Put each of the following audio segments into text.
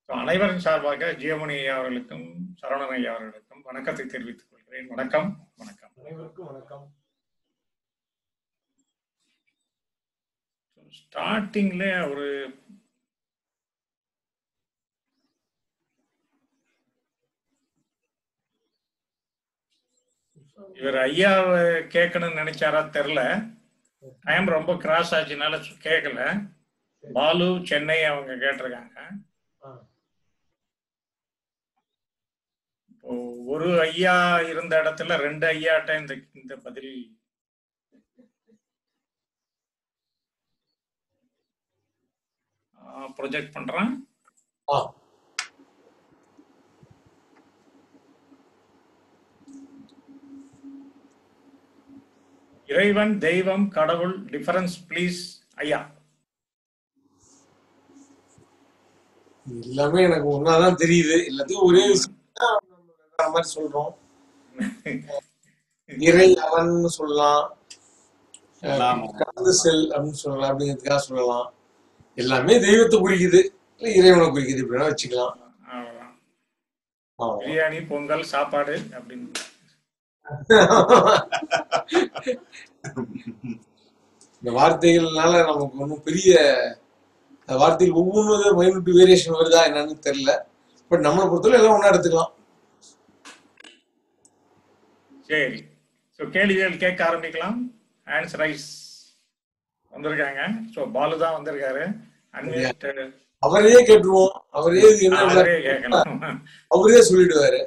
So, அனைவரின் சார்பாக ஜியமணி ஐயா அவர்களுக்கும் சரவணன் ஐயா அவர்களுக்கும் வணக்கத்தை தெரிவித்துக் கொள்கிறேன் வணக்கம் வணக்கம் அனைவருக்கும் வணக்கம் ஸ்டார்டிங்ல ஒரு இவர் ஐயாவை கேட்கணும்னு நினைச்சாரா தெரில டைம் ரொம்ப கிராஸ் ஆச்சுனால கேட்கல பாலு சென்னை அவங்க கேட்டிருக்காங்க ஆ. இப்போ ஒரு ஐயா இருந்த இடத்துல ரெண்டு ஐயாட்ட இந்த இந்த பதில் ப்ரொஜெக்ட் பண்றேன் ஆ இறைவன் தெய்வம் கடவுள் டிஃபரன்ஸ் ப்ளீஸ் ஐயா எல்லாமே எனக்கு ஒன்னாதான் தெரியுது எல்லாத்தையும் ஒரே விஷயம் தான் நம்ம வேற மாதிரி சொல்றோம் இறை அவன் சொல்லலாம் சொல்லலாம். கடந்து செல் அப்படின்னு சொல்லலாம் அப்படிங்கிறதுக்காக சொல்லலாம் எல்லாமே தெய்வத்தை குறிக்குது இல்ல இறைவனை குறிக்குது இப்படின்னா வச்சுக்கலாம் அவ்வளவுதான். ஆமா. பிரியாணி பொங்கல் சாப்பாடு அப்படின்னு இந்த வார்த்தைகள்னால நமக்கு ஒன்றும் பெரிய அந்த வார்த்தைகள் ஒவ்வொன்றும் மைனூட் வேரியேஷன் வருதா என்னன்னு தெரியல பட் நம்மளை பொறுத்தவரை எல்லாம் ஒன்றா எடுத்துக்கலாம் சரி ஸோ கேள்விகள் கேட்க ஆரம்பிக்கலாம் ஹேண்ட்ஸ் ரைஸ் வந்திருக்காங்க ஸோ பாலு தான் வந்திருக்காரு அன்மியூட் அவரையே கேட்டுருவோம் அவரே இது என்ன அவரே கேட்கலாம் அவரே சொல்லிடுவாரு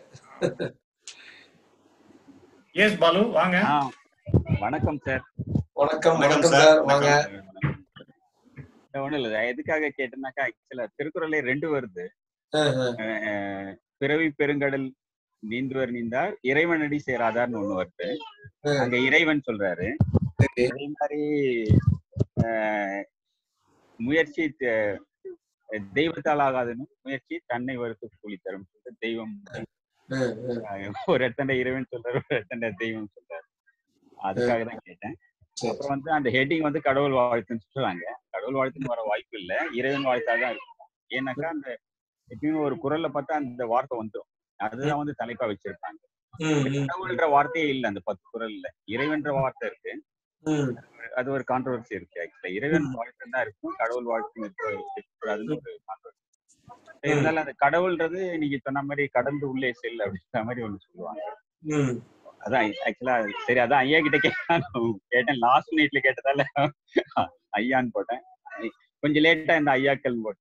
எஸ் பாலு வாங்க ஆ, வணக்கம் சார் வணக்கம் வணக்கம் வணக்கம் சார். சார் வாங்க ஒண்ணும் இல்ல எதுக்காக கேட்டேன்னாக்கா ஆக்சுவலா திருக்குறளே ரெண்டு வருது அஹ் அஹ். அஹ், பிறவி பெருங்கடல் நீந்துவர் நீந்தார் இறைவனடி சேராதார்னு ஒண்ணு வருது ம். அங்க இறைவன் சொல்றாரு சரி அதே மாதிரி அஹ், முயற்சி த- தெய்வத்தால் ஆகாதுன்னு முயற்சி தன்னை வருத்து கூலி தரும் சொல்லிட்டு தெய்வம் அஹ் அஹ். அஹ், ஒரு இடத்துல இறைவன் சொல்றாரு ஒரு இடத்துல தெய்வம் சொல்றாரு அதுக்காக தான் கேட்டேன் சரி அப்புறம் வந்து அந்த ஹெட்டிங் வந்து கடவுள் வாழ்த்துன்னு சொல்றாங்க கடவுள் வாழ்த்துன்னு வர வாய்ப்பு இல்ல இறைவன் வாழ்த்தா தான் இருக்கும் ஏன்னாக்கா அந்த எப்பயுமே ஒரு குரல்ல பார்த்தா அந்த வார்த்தை வந்துடும் அதுதான் வந்து தலைப்பா வச்சிருப்பாங்க ம், ம், கடவுள்ன்ற வார்த்தையே இல்ல அந்த பத்து குரல்ல இறைவன்ற வார்த்தை இருக்கு ம். அது ஒரு கான்ட்ரவர்சி இருக்கு ஆக்சுவலா இறைவன் வாழ்த்து தான் இருக்கும் கடவுள் வாழ்த்து இருக்கக்கூடாதுன்னு ஒரு கான்ட்ரவர்சி இருந்தாலும் அந்த கடவுள்ன்றது நீங்க சொன்ன மாதிரி கடந்து உள்ளே செல் அப்படின்ற மாதிரி ஒண்ணு சொல்லுவாங்க ம். அதான் ஆக்சுவலா சரி அதான் ஐயா கிட்ட கேட்டேன் கேட்டேன் லாஸ்ட் மினிட்ல கேட்டதால ஐயான்னு போட்டேன் கொஞ்சம் லேட்டா இந்த ஐயாக்கள் போட்டு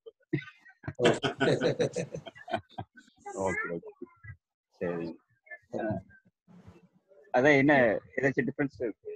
ஓகே ஓகே சரி அஹ், அதான் என்ன ஏதாச்சும் டிஃபரன்ஸ் இருக்கு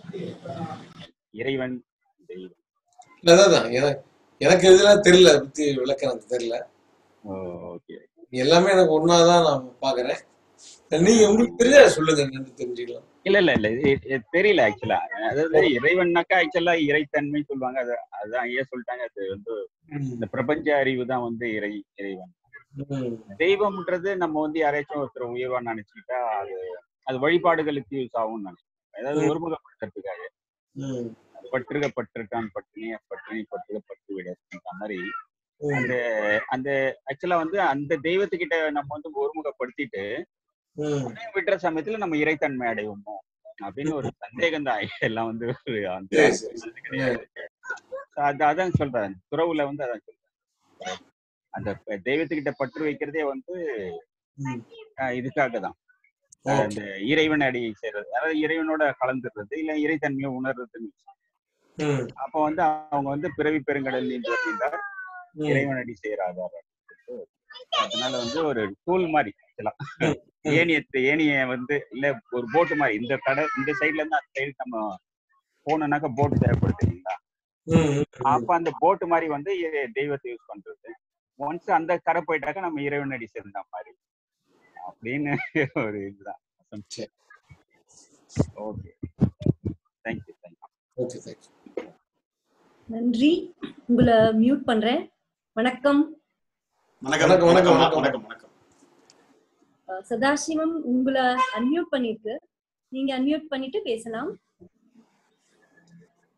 இறைவன் தெய்வம் அதான் அதான். எனக்கு எனக்கு இதெல்லாம் தெரியல அதை பத்தி விளக்கம் எனக்கு தெரியல ஓகே எல்லாமே எனக்கு ஒன்னாதான் நான் பாக்குறேன் நீங்க உங்களுக்கு தெரிஞ்சா சொல்லுங்க என்னன்னு தெரிஞ்சுக்கலாம் இல்ல இல்ல இல்ல இது- இது தெரியல ஆக்சுவலா அதாவது இறைவன்னாக்கா ஆக்சுவலா இறைத்தன்மை சொல்லுவாங்க அது அதான் ஐயா சொல்லிட்டாங்க அது வந்து இந்த பிரபஞ்ச அறிவு தான் வந்து இறை இறைவன் ம். தெய்வம்ன்றது நம்ம வந்து யாராச்சும் ஒருத்தர் உயர்வா நினைச்சுக்கிட்டா அது அது வழிபாடுகளுக்கு யூஸ் ஆகும்னு நினைக்கிறேன் அதாவது ம். ஒருமுகப்படுத்துறதுக்காக ம். பற்றுக பற்றுக்கான் பட்டினி பட்டினி பற்றுக பற்று விட மாதிரி ம். அந்த அந்த ஆக்சுவலா வந்து அந்த தெய்வத்துக்கிட்ட நம்ம வந்து ஒருமுகப்படுத்திட்டு ம். விட்டுற சமயத்துல நம்ம இறைத்தன்மை அடைவோமோ அப்படின்னு ஒரு சந்தேகம் தான் எல்லாம் வந்து ஒரு அந்த சரி, சரி, அது கிடையாது. அது அதான் சொல்றேன் துறவுல வந்து அதான் சொல்றேன் அந்த ப- தெய்வத்துக்கிட்ட பற்று வைக்கிறதே வந்து ம். அஹ், இதுக்காக தான் ஓகே. அந்த இறைவன் அடி செய்யறது அதாவது இறைவனோட கலந்துடுறது இல்ல இறைத்தன்மையை உணர்றதுன்னு ம். அப்போ வந்து அவங்க வந்து பிறவி பெருங்கடல் நீந்து அப்படின்றார் ம். இறைவன் அடி செய்யறாதார் அதனால வந்து ஒரு டூல் மாதிரி actually. ம். ம். ஏணிய ஏணிய வந்து இல்ல ஒரு போட்டு மாதிரி இந்த கடை இந்த சைடுல இருந்து அந்த சைடு நம்ம போனோம்னாக்கா போட்டு தேவைப்படுது இல்லைங்களா ம். ம். அப்ப அந்த போட்டு மாதிரி வந்து இ- தெய்வத்தை யூஸ் பண்றது ஒன்ஸ் அந்த கரை போயிட்டாக்கா நம்ம இறைவன் அடி சேர்ந்த மாதிரி அப்படின்னு ஒரு இதுதான் சரி. Okay thank you thank you okay thank you நன்றி உங்களை மியூட் பண்றேன் வணக்கம் வணக்கம் வணக்கம், வணக்கம், வணக்கம் வணக்கம். வணக்கம் வணக்கம் அஹ் சதாசிவம் உங்களை அன்மியூட் பண்ணிருக்கு நீங்க அன்மியூட் பண்ணிட்டு பேசலாம்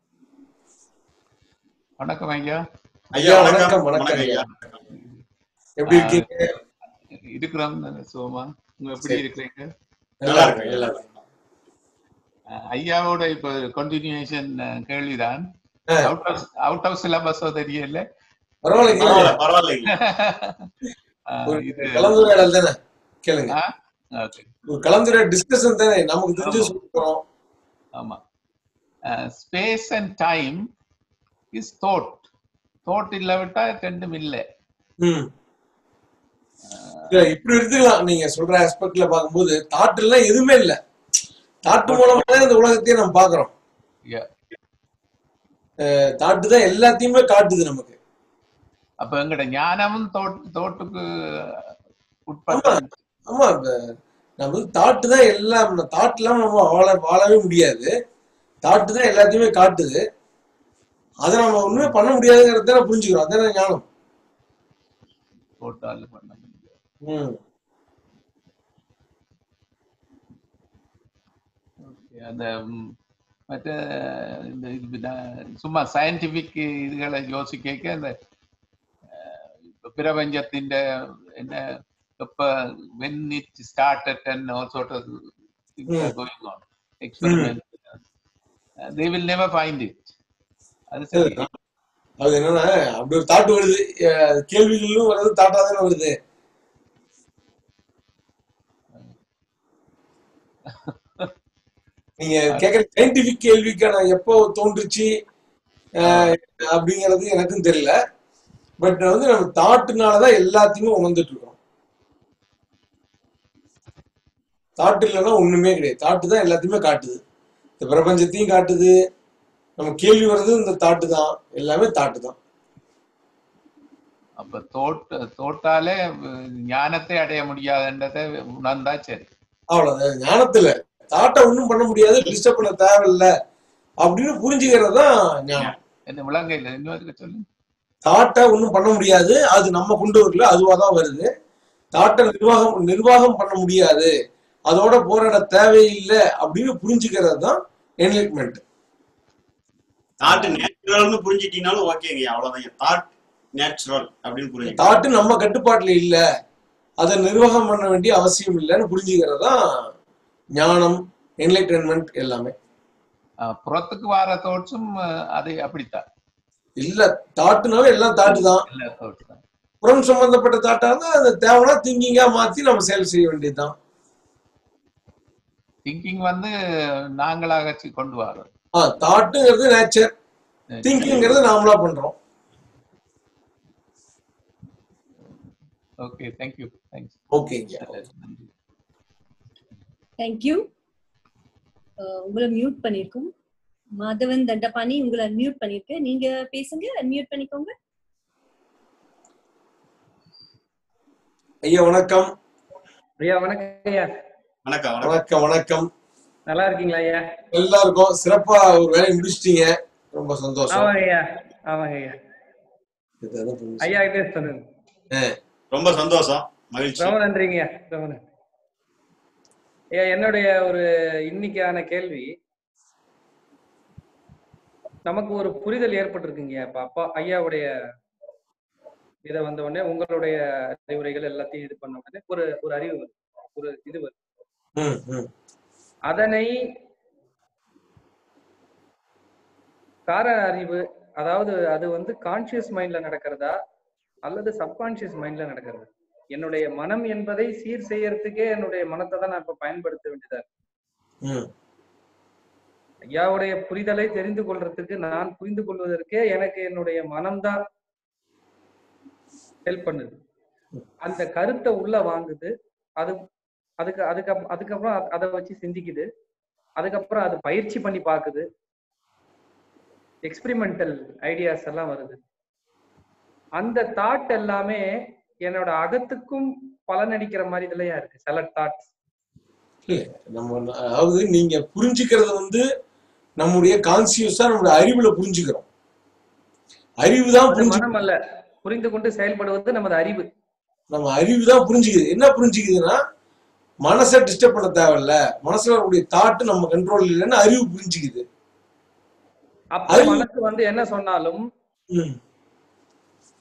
வணக்கம் ஐயா ஐயா வணக்கம் வணக்கம், வணக்கம் ஐயா. ஐயா எப்படி இருக்கீங்க இருக்கிறோம் சோமா உங்க எப்படி சரி. இருக்கிறீங்க நல்லா இருக்கேன் நல்லா இருக்கேன் அஹ் ஐயாவோட இப்ப கண்டினியூஷன் கேள்விதான் ஆ. அவுட் ஆஃப் அவுட் ஆஃப் சிலபஸோ தெரியல பரவாயில்ல பரவாயில்ல கேளுங்க பரவாயில்லைங்க அஹ் ஒரு இது கலந்துரையாடல் தானே கேளுங்க ஆ? Okay. ஒரு கலந்துரையாடல் டிஸ்கஷன் தானே நமக்கு தெரிஞ்சு ஆமா. சொல்லிக்கிறோம் ஆமா space and time is thought thought இல்லாவிட்டா ரெண்டும் இல்லை ம் இல்ல, இப்படி எடுத்துக்கலாம் நீங்க சொல்ற ஆஸ்பெக்ட்ல பார்க்கும்போது தாட் எல்லாம் எதுவுமே இல்ல தாட்டு மூலமா தான் இந்த உலகத்தையே நம்ம பாக்குறோம் Yeah. தாட்டு தான் எல்லாத்தையுமே காட்டுது நமக்கு அப்ப எங்கட ஞானமும் தோட் தோட்டுக்கு உட்பட்ட ஆமா இப்ப நம்ம தாட்டு தான் எல்லாம் தாட் இல்லாம நம்ம வாழ வாழவே முடியாது தாட்டு தான் எல்லாத்தையுமே காட்டுது அதை நம்ம ஒண்ணுமே பண்ண முடியாதுங்கிறத தான் புரிஞ்சுக்கிறோம் அதான ஞானம் தோட்டால பண்ண முடியாது ம் Okay, அந்த ம், மற்ற இந்த இது நான் சும்மா சயின்டிபிக் இதுகளை யோசிக்க அந்த அஹ், இப்ப பிரபஞ்சத்தின் என்ன எப்ப when it started and all sort of things are Mm. going on experiment Uh, they will never find it அது சரி அது என்னன்னா அப்படி ஒரு தாட்டு வருது அஹ் கேள்விகளும் வருது தாட்டா தானே வருது நீங்க கேக்குற சயின்டிபிக் கேள்விக்கான எப்போ தோன்றுச்சு அஹ், அப்படிங்கிறது எனக்கும் தெரியல பட் வந்து நம்ம தாட்டுனாலதான் எல்லாத்தையுமே உணர்ந்துட்டு இருக்கோம் தாட்டு இல்லைன்னா ஒண்ணுமே கிடையாது தாட்டு தான் எல்லாத்தையுமே காட்டுது இந்த பிரபஞ்சத்தையும் காட்டுது நம்ம கேள்வி வர்றது இந்த தாட்டு தான் எல்லாமே தாட்டு தான் அப்ப தோட்ட தோட்டாலே அஹ், ஞானத்தை அடைய முடியாதுன்றதை உணர்ந்தா சரி அவ்வளவுதான் ஞானத்துல தாட்டை ஒண்ணும் பண்ண முடியாது டிஸ்டர்ப் பண்ண தேவையில்ல அப்படின்னு புரிஞ்சுக்கிறது தான் ஞானம் என்ன விளங்கையில் இன்னொரு சொல்லு தாட்டை ஒண்ணும் பண்ண முடியாது அது நம்ம கொண்டு வரல அதுவா தான் வருது தாட்டை நிர்வாகம் நிர்வாகம் பண்ண முடியாது அதோட போராட தேவையில்லை அப்படின்னு புரிஞ்சுக்கிறது தான் என்லைட்மெண்ட் தாட் நேச்சுரல்னு புரிஞ்சிட்டீங்கனாலும் ஓகேங்க அவ்வளவுதாங்க தாட் நேச்சுரல் அப்படின்னு புரிஞ்சுக்கலாம் தாட்டு நம்ம கட்டுப்பாட்டுல இல்ல அதை நிர்வாகம் பண்ண வேண்டிய அவசியம் இல்லைன்னு புரிஞ்சுக்கிறது தான் ஞானம் என்லைட்டன்மெண்ட் எல்லாமே அஹ், புறத்துக்கு வர தோட்ஸும் அது அப்படித்தான் இல்ல தாட்டுனாலும் எல்லாம் தாட்டு தான் எல்லா தோட்ஸ் தான் புறம் சம்பந்தப்பட்ட தாட்டா இருந்தா அதை தேவைன்னா திங்கிங்கா மாத்தி நம்ம செயல் செய்ய வேண்டியதுதான் திங்கிங் வந்து நாங்களாக சி- கொண்டு வரோம் ஆ தாட்டுங்கிறது நேச்சர் திங்கிங்கிறது நாமளா பண்றோம் ஓகே தேங்க்யூ தேங்க்ஸ் ஓகேங்க தேங்க்யூ உங்களை மியூட் பண்ணிருக்கோம் மாதவன் தண்டபாணி உங்களை மியூட் பண்ணிருக்கு நீங்க பேசுங்க மியூட் பண்ணிக்கோங்க ஐயா வணக்கம் ஐயா வணக்கம் ஐயா வணக்கம் வணக்கம் வணக்கம் வணக்கம் நல்லா இருக்கீங்களா ஐயா எல்லாருக்கும் சிறப்பா ஒரு வேலையை முடிச்சிட்டீங்க ரொம்ப சந்தோஷம் ஆமாங்க ஐயா ஆமாங்க ஐயா இதுதான் புரிஞ்சுச்சு. ஐயா கிட்டே சொன்னது ரொம்ப சந்தோஷம் மகிழ்ச்சி ரொம்ப நன்றிங்க ஐயா ரொம்ப நன்றி ஐயா என்னுடைய ஒரு இன்னைக்கான கேள்வி நமக்கு ஒரு புரிதல் ஏற்பட்டிருக்குங்க இப்ப அப்பா ஐயாவுடைய இதை வந்த உடனே உங்களுடைய அறிவுரைகள் எல்லாத்தையும் இது பண்ண உடனே ஒரு ஒரு அறிவு வருது ஒரு இது வருது ம், ம். அதனை கார அறிவு அதாவது அது வந்து கான்சியஸ் மைண்ட்ல நடக்கிறதா அல்லது சப்கான்சியஸ் மைண்ட்ல நடக்கிறது என்னுடைய மனம் என்பதை சீர் செய்யறதுக்கே என்னுடைய மனத்தை தான் நான் இப்ப பயன்படுத்த வேண்டியதா இருக்கு ம். ஐயாவுடைய புரிதலை தெரிந்து கொள்றதுக்கு நான் புரிந்து கொள்வதற்கே எனக்கு என்னுடைய மனம்தான் ஹெல்ப் பண்ணுது அந்த கருத்தை உள்ள வாங்குது அது அதுக்கு அதுக்கு அதுக்கப்புறம் அத- அதை வச்சு சிந்திக்குது அதுக்கப்புறம் அது பயிற்சி பண்ணி பார்க்குது எக்ஸ்பிரிமெண்டல் ஐடியாஸ் எல்லாம் வருது அந்த தாட் எல்லாமே என்னோட அகத்துக்கும் பலனடிக்கிற மாதிரி இதுலயா இருக்கு சில தாட்ஸ் இல்ல நம்ம அதாவது நீங்க புரிஞ்சுக்கிறது வந்து நம்முடைய கான்சியஸா நம்முடைய அறிவுல புரிஞ்சுக்கிறோம் அறிவு தான் புரிஞ்சு மனம் அல்ல புரிந்து கொண்டு செயல்படுவது நமது அறிவு நம்ம அறிவு தான் புரிஞ்சுக்குது என்ன புரிஞ்சுக்குதுன்னா மனசை டிஸ்டர்ப் பண்ண தேவையில்ல மனசுல வரக்கூடிய தாட்டு நம்ம கண்ட்ரோல் இல்லைன்னு அறிவு புரிஞ்சுக்குது அப்ப அறிவு- மனசு வந்து என்ன சொன்னாலும் ம்.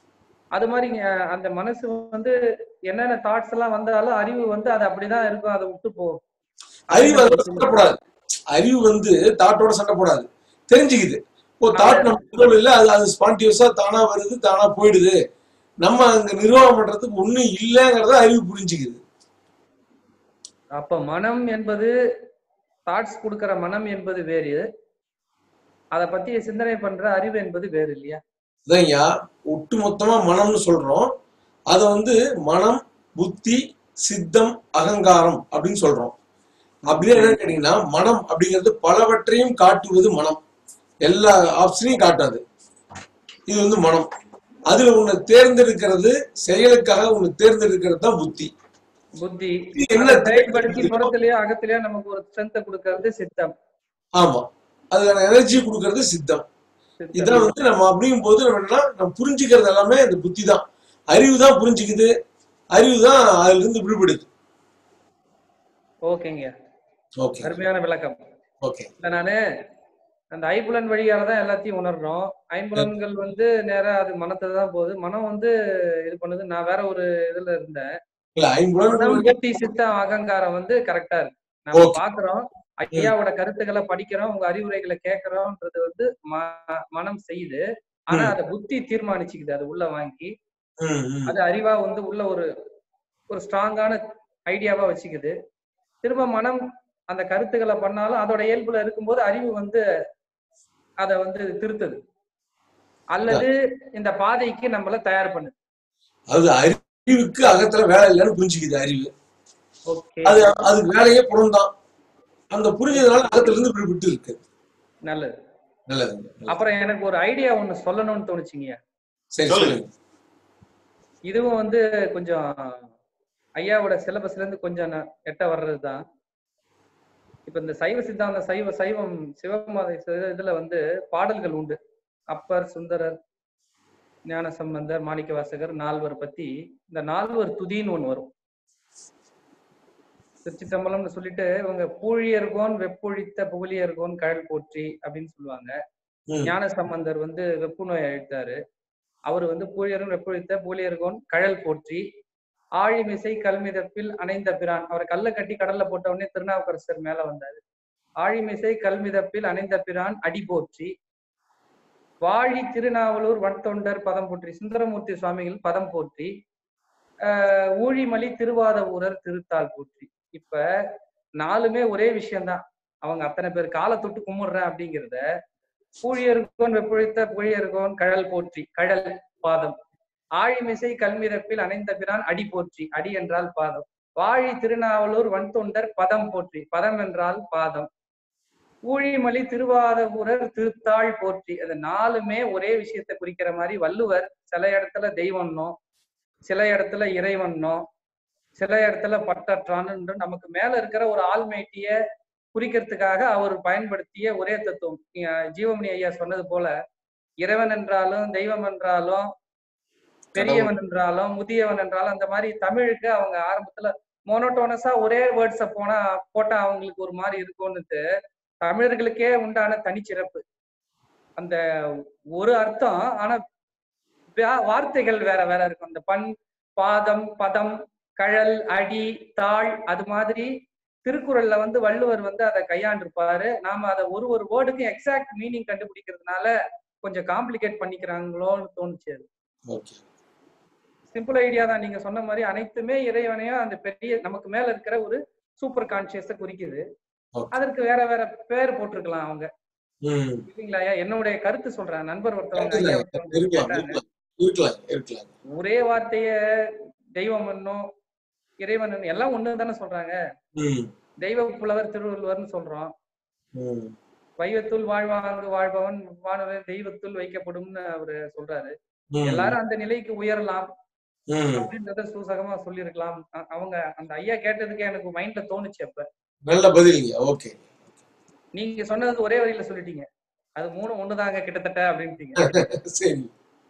அது மாதிரி அஹ், அந்த மனசு வந்து என்னென்ன தாட்ஸ் எல்லாம் வந்தாலும் அறிவு வந்து அது அப்படிதான் இருக்கும் அதை விட்டு போ அறிவு அதோட சண்டை போடாது அறிவு வந்து தாட்டோட சண்டை போடாது தெரிஞ்சுக்குது ஓ தாட் நம்ம control இல்ல அது அது ஸ்பான்டியஸா தானா வருது தானா போயிடுது நம்ம அங்க நிர்வாகம் பண்றதுக்கு ஒண்ணும் இல்லைங்கிறத அறிவு புரிஞ்சுக்குது அப்ப மனம் என்பது தாட்ஸ் கொடுக்கிற மனம் என்பது வேறு அதை பத்தி சிந்தனை பண்ற அறிவு என்பது வேறு இல்லையா இதையா ஒட்டு மொத்தமா மனம்னு சொல்றோம் அத வந்து மனம் புத்தி சித்தம் அகங்காரம் அப்படின்னு சொல்றோம் அப்படின்னு என்னன்னு கேட்டீங்கன்னா மனம் அப்படிங்கிறது பலவற்றையும் காட்டுவது மனம் எல்லா ஆப்ஷனையும் காட்டாது இது வந்து மனம் அதுல உன்னை தேர்ந்தெடுக்கிறது செயலுக்காக உன்னை தேர்ந்தெடுக்கிறது தான் புத்தி புத்தி இது என்ன அதை செயல்படுத்தி புறத்திலேயோ அகத்திலேயோ நமக்கு ஒரு ஸ்ட்ரென்த்தை கொடுக்கறது சித்தம் ஆமா அதுக்கான எனர்ஜி கொடுக்கறது சித்தம் சித்தம். இதான் வந்து நம்ம அப்படிங்கும் போது நம்ம என்னன்னா நம்ம புரிஞ்சுக்கிறது எல்லாமே அந்த புத்தி தான் அறிவு தான் புரிஞ்சுக்குது அறிவு தான் அதுல இருந்து விடுபடுது ஓகேங்க ஓகே அருமையான விளக்கம் ஓகே இல்ல நானு அந்த ஐம்புலன் வழியால தான் எல்லாத்தையும் உணர்றோம் ஐம்புலன்கள் வந்து நேரா அது மனத்தை தான் போகுது மனம் வந்து இது பண்ணுது நான் வேற ஒரு இதுல இருந்தேன் இல்ல ஐம்புலன் மனம் புத்தி சித்தம் அகங்காரம் வந்து கரெக்டா இருக்கு நம்ம Okay. பாக்குறோம் ஐயாவோட கருத்துக்களை படிக்கிறோம் உங்க அறிவுரைகளை கேட்கறோம்ன்றது வந்து ம- மனம் செய்யுது ஆனா ம். அத புத்தி தீர்மானிச்சுக்குது அது உள்ள வாங்கி ம், ம். அது அறிவா வந்து உள்ள ஒரு ஒரு ஸ்ட்ராங்கான ஐடியாவா வச்சுக்குது திரும்ப மனம் அந்த கருத்துக்களை பண்ணாலும் அதோட இயல்புல இருக்கும்போது அறிவு வந்து அத வந்து திருத்துது அல்லது இந்த பாதைக்கு நம்மள தயார் பண்ணுது அது அறிவுக்கு அகத்துல வேலை இல்லைன்னு புரிஞ்சுக்குது அறிவு ஓகே அது அதுக்கு வேலையே புறம்தான் அந்த புரிஞ்சதுனால அகத்துல இருந்து விடுபட்டு இருக்கு நல்லது நல்லது நல்லது. அப்புறம் எனக்கு ஒரு ஐடியா ஒண்ணு சொல்லணும்னு தோணுச்சுங்க சரி சொல்லுங்க. சொல்லுங்க இதுவும் வந்து கொஞ்சம் ஐயாவோட சிலபஸ்ல இருந்து கொஞ்சம் ந- எட்ட வர்றதுதான் இப்ப இந்த சைவ சித்தாந்த சைவ சைவம் சிவமத சி- இதுல வந்து பாடல்கள் உண்டு அப்பர் சுந்தரர் ஞான சம்பந்தர் மாணிக்க வாசகர் நால்வர் பத்தி இந்த நால்வர் துதின்னு ஒண்ணு வரும் திருச்சிற்றம்பலம்னு சொல்லிட்டு இவங்க பூழியர்கோன் வெப்பொழித்த புகழியர்கோன் கழல் போற்றி அப்படின்னு சொல்லுவாங்க ம். ஞான சம்பந்தர் வந்து வெப்பு நோய் அழித்தாரு அவர் வந்து பூழியரும் வெப்பொழித்த பூழியர்கோன் கழல் போற்றி ஆழிமிசை கல்மிதப்பில் அணைந்த பிரான் அவரை கல்ல கட்டி கடல்ல போட்ட உடனே திருநாவுக்கரசர் மேல வந்தாரு ஆழிமிசை கல்மிதப்பில் அணைந்த பிரான் அடி போற்றி வாழி திருநாவலூர் வன்தொண்டர் பதம் போற்றி சுந்தரமூர்த்தி சுவாமிகள் பதம் போற்றி ஆஹ் ஊழிமலி திருவாத ஊரர் திருத்தால் போற்றி இப்ப நாலுமே ஒரே விஷயம்தான் அவங்க அத்தனை பேர் காலை தொட்டு கும்பிடுறேன் அப்படிங்கிறத பூழியருக்கோன் வெப்பொழித்த புழியருக்கோன் கழல் போற்றி கழல் பாதம் ஆழிமிசை கல்மிதப்பில் அணைந்த பிரான் அடி போற்றி அடி என்றால் பாதம் வாழி திருநாவலூர் வன்தொண்டர் பதம் போற்றி பதம் என்றால் பாதம் ஊழிமலி திருவாத ஊரர் திருத்தாள் போற்றி அது நாலுமே ஒரே விஷயத்தை குறிக்கிற மாதிரி வள்ளுவர் சில இடத்துல தெய்வம்னோ சில இடத்துல இறைவன்னோ சில இடத்துல பட்டற்றான்னு நமக்கு மேல இருக்கிற ஒரு ஆள்மேட்டிய குறிக்கிறதுக்காக அவர் பயன்படுத்திய ஒரே தத்துவம் நீங்க ஜீவமணி ஐயா சொன்னது போல இறைவன் என்றாலும் தெய்வம் என்றாலும் பெரியவன் என்றாலும் முதியவன் என்றாலும் அந்த மாதிரி தமிழுக்கு அவங்க ஆரம்பத்துல மோனோட்டோனஸா ஒரே வேர்ட்ஸ போனா போட்டா அவங்களுக்கு ஒரு மாதிரி இருக்கும்னுட்டு தமிழர்களுக்கே உண்டான தனிச்சிறப்பு அந்த ஒரு அர்த்தம் ஆனா வா- வார்த்தைகள் வேற வேற இருக்கும் அந்த பண் பாதம் பதம் கழல் அடி தாள் அது மாதிரி திருக்குறள்ல வந்து வள்ளுவர் வந்து அதை கையாண்டிருப்பாரு நாம அதை ஒரு ஒரு வேர்டுக்கும் எக்ஸாக்ட் மீனிங் கண்டுபிடிக்கிறதுனால கொஞ்சம் காம்ப்ளிகேட் பண்ணிக்கிறாங்களோன்னு தோணுச்சு அது ஓகே சிம்பிள் ஐடியா தான் நீங்க சொன்ன மாதிரி அனைத்துமே இறைவனையும் அந்த பெரிய நமக்கு மேல இருக்கிற ஒரு சூப்பர் கான்சியஸ குறிக்குது Okay. அதற்கு வேற வேற பேர் போட்டிருக்கலாம் அவங்க ம் இல்லைங்களா ஐயா என்னுடைய கருத்து சொல்றேன் நண்பர் ஒருத்தவங்க ஐயா ஒருத்தவங்க இருக்கலாம் கேட்டாங்க. இருக்கலாம் இருக்கலாம் இருக்கலாம் ஒரே வார்த்தைய தெய்வம் என்னும் இறைவன் என்னும் எல்லாம் ஒண்ணு தானே சொல்றாங்க ம் தெய்வ புலவர் திருவள்ளுவர்னு சொல்றோம் ம் வைவத்துள் வாழ்வாங்கு வாழ்பவன் வானவர் தெய்வத்துள் வைக்கப்படும்னு அவரு சொல்றாரு ம் எல்லாரும் அந்த நிலைக்கு உயரலாம் ம் அப்படின்றத சூசகமா சொல்லியிருக்கலாம் அ- அவங்க அந்த ஐயா கேட்டதுக்கு எனக்கு மைண்ட்ல தோணுச்சு அப்ப நல்ல பதிலுங்க ஓகே நீங்க சொன்னது ஒரே வரியில சொல்லிட்டீங்க அது மூணு ஒண்ணுதாங்க கிட்டத்தட்ட அப்படின்ட்டீங்க சரி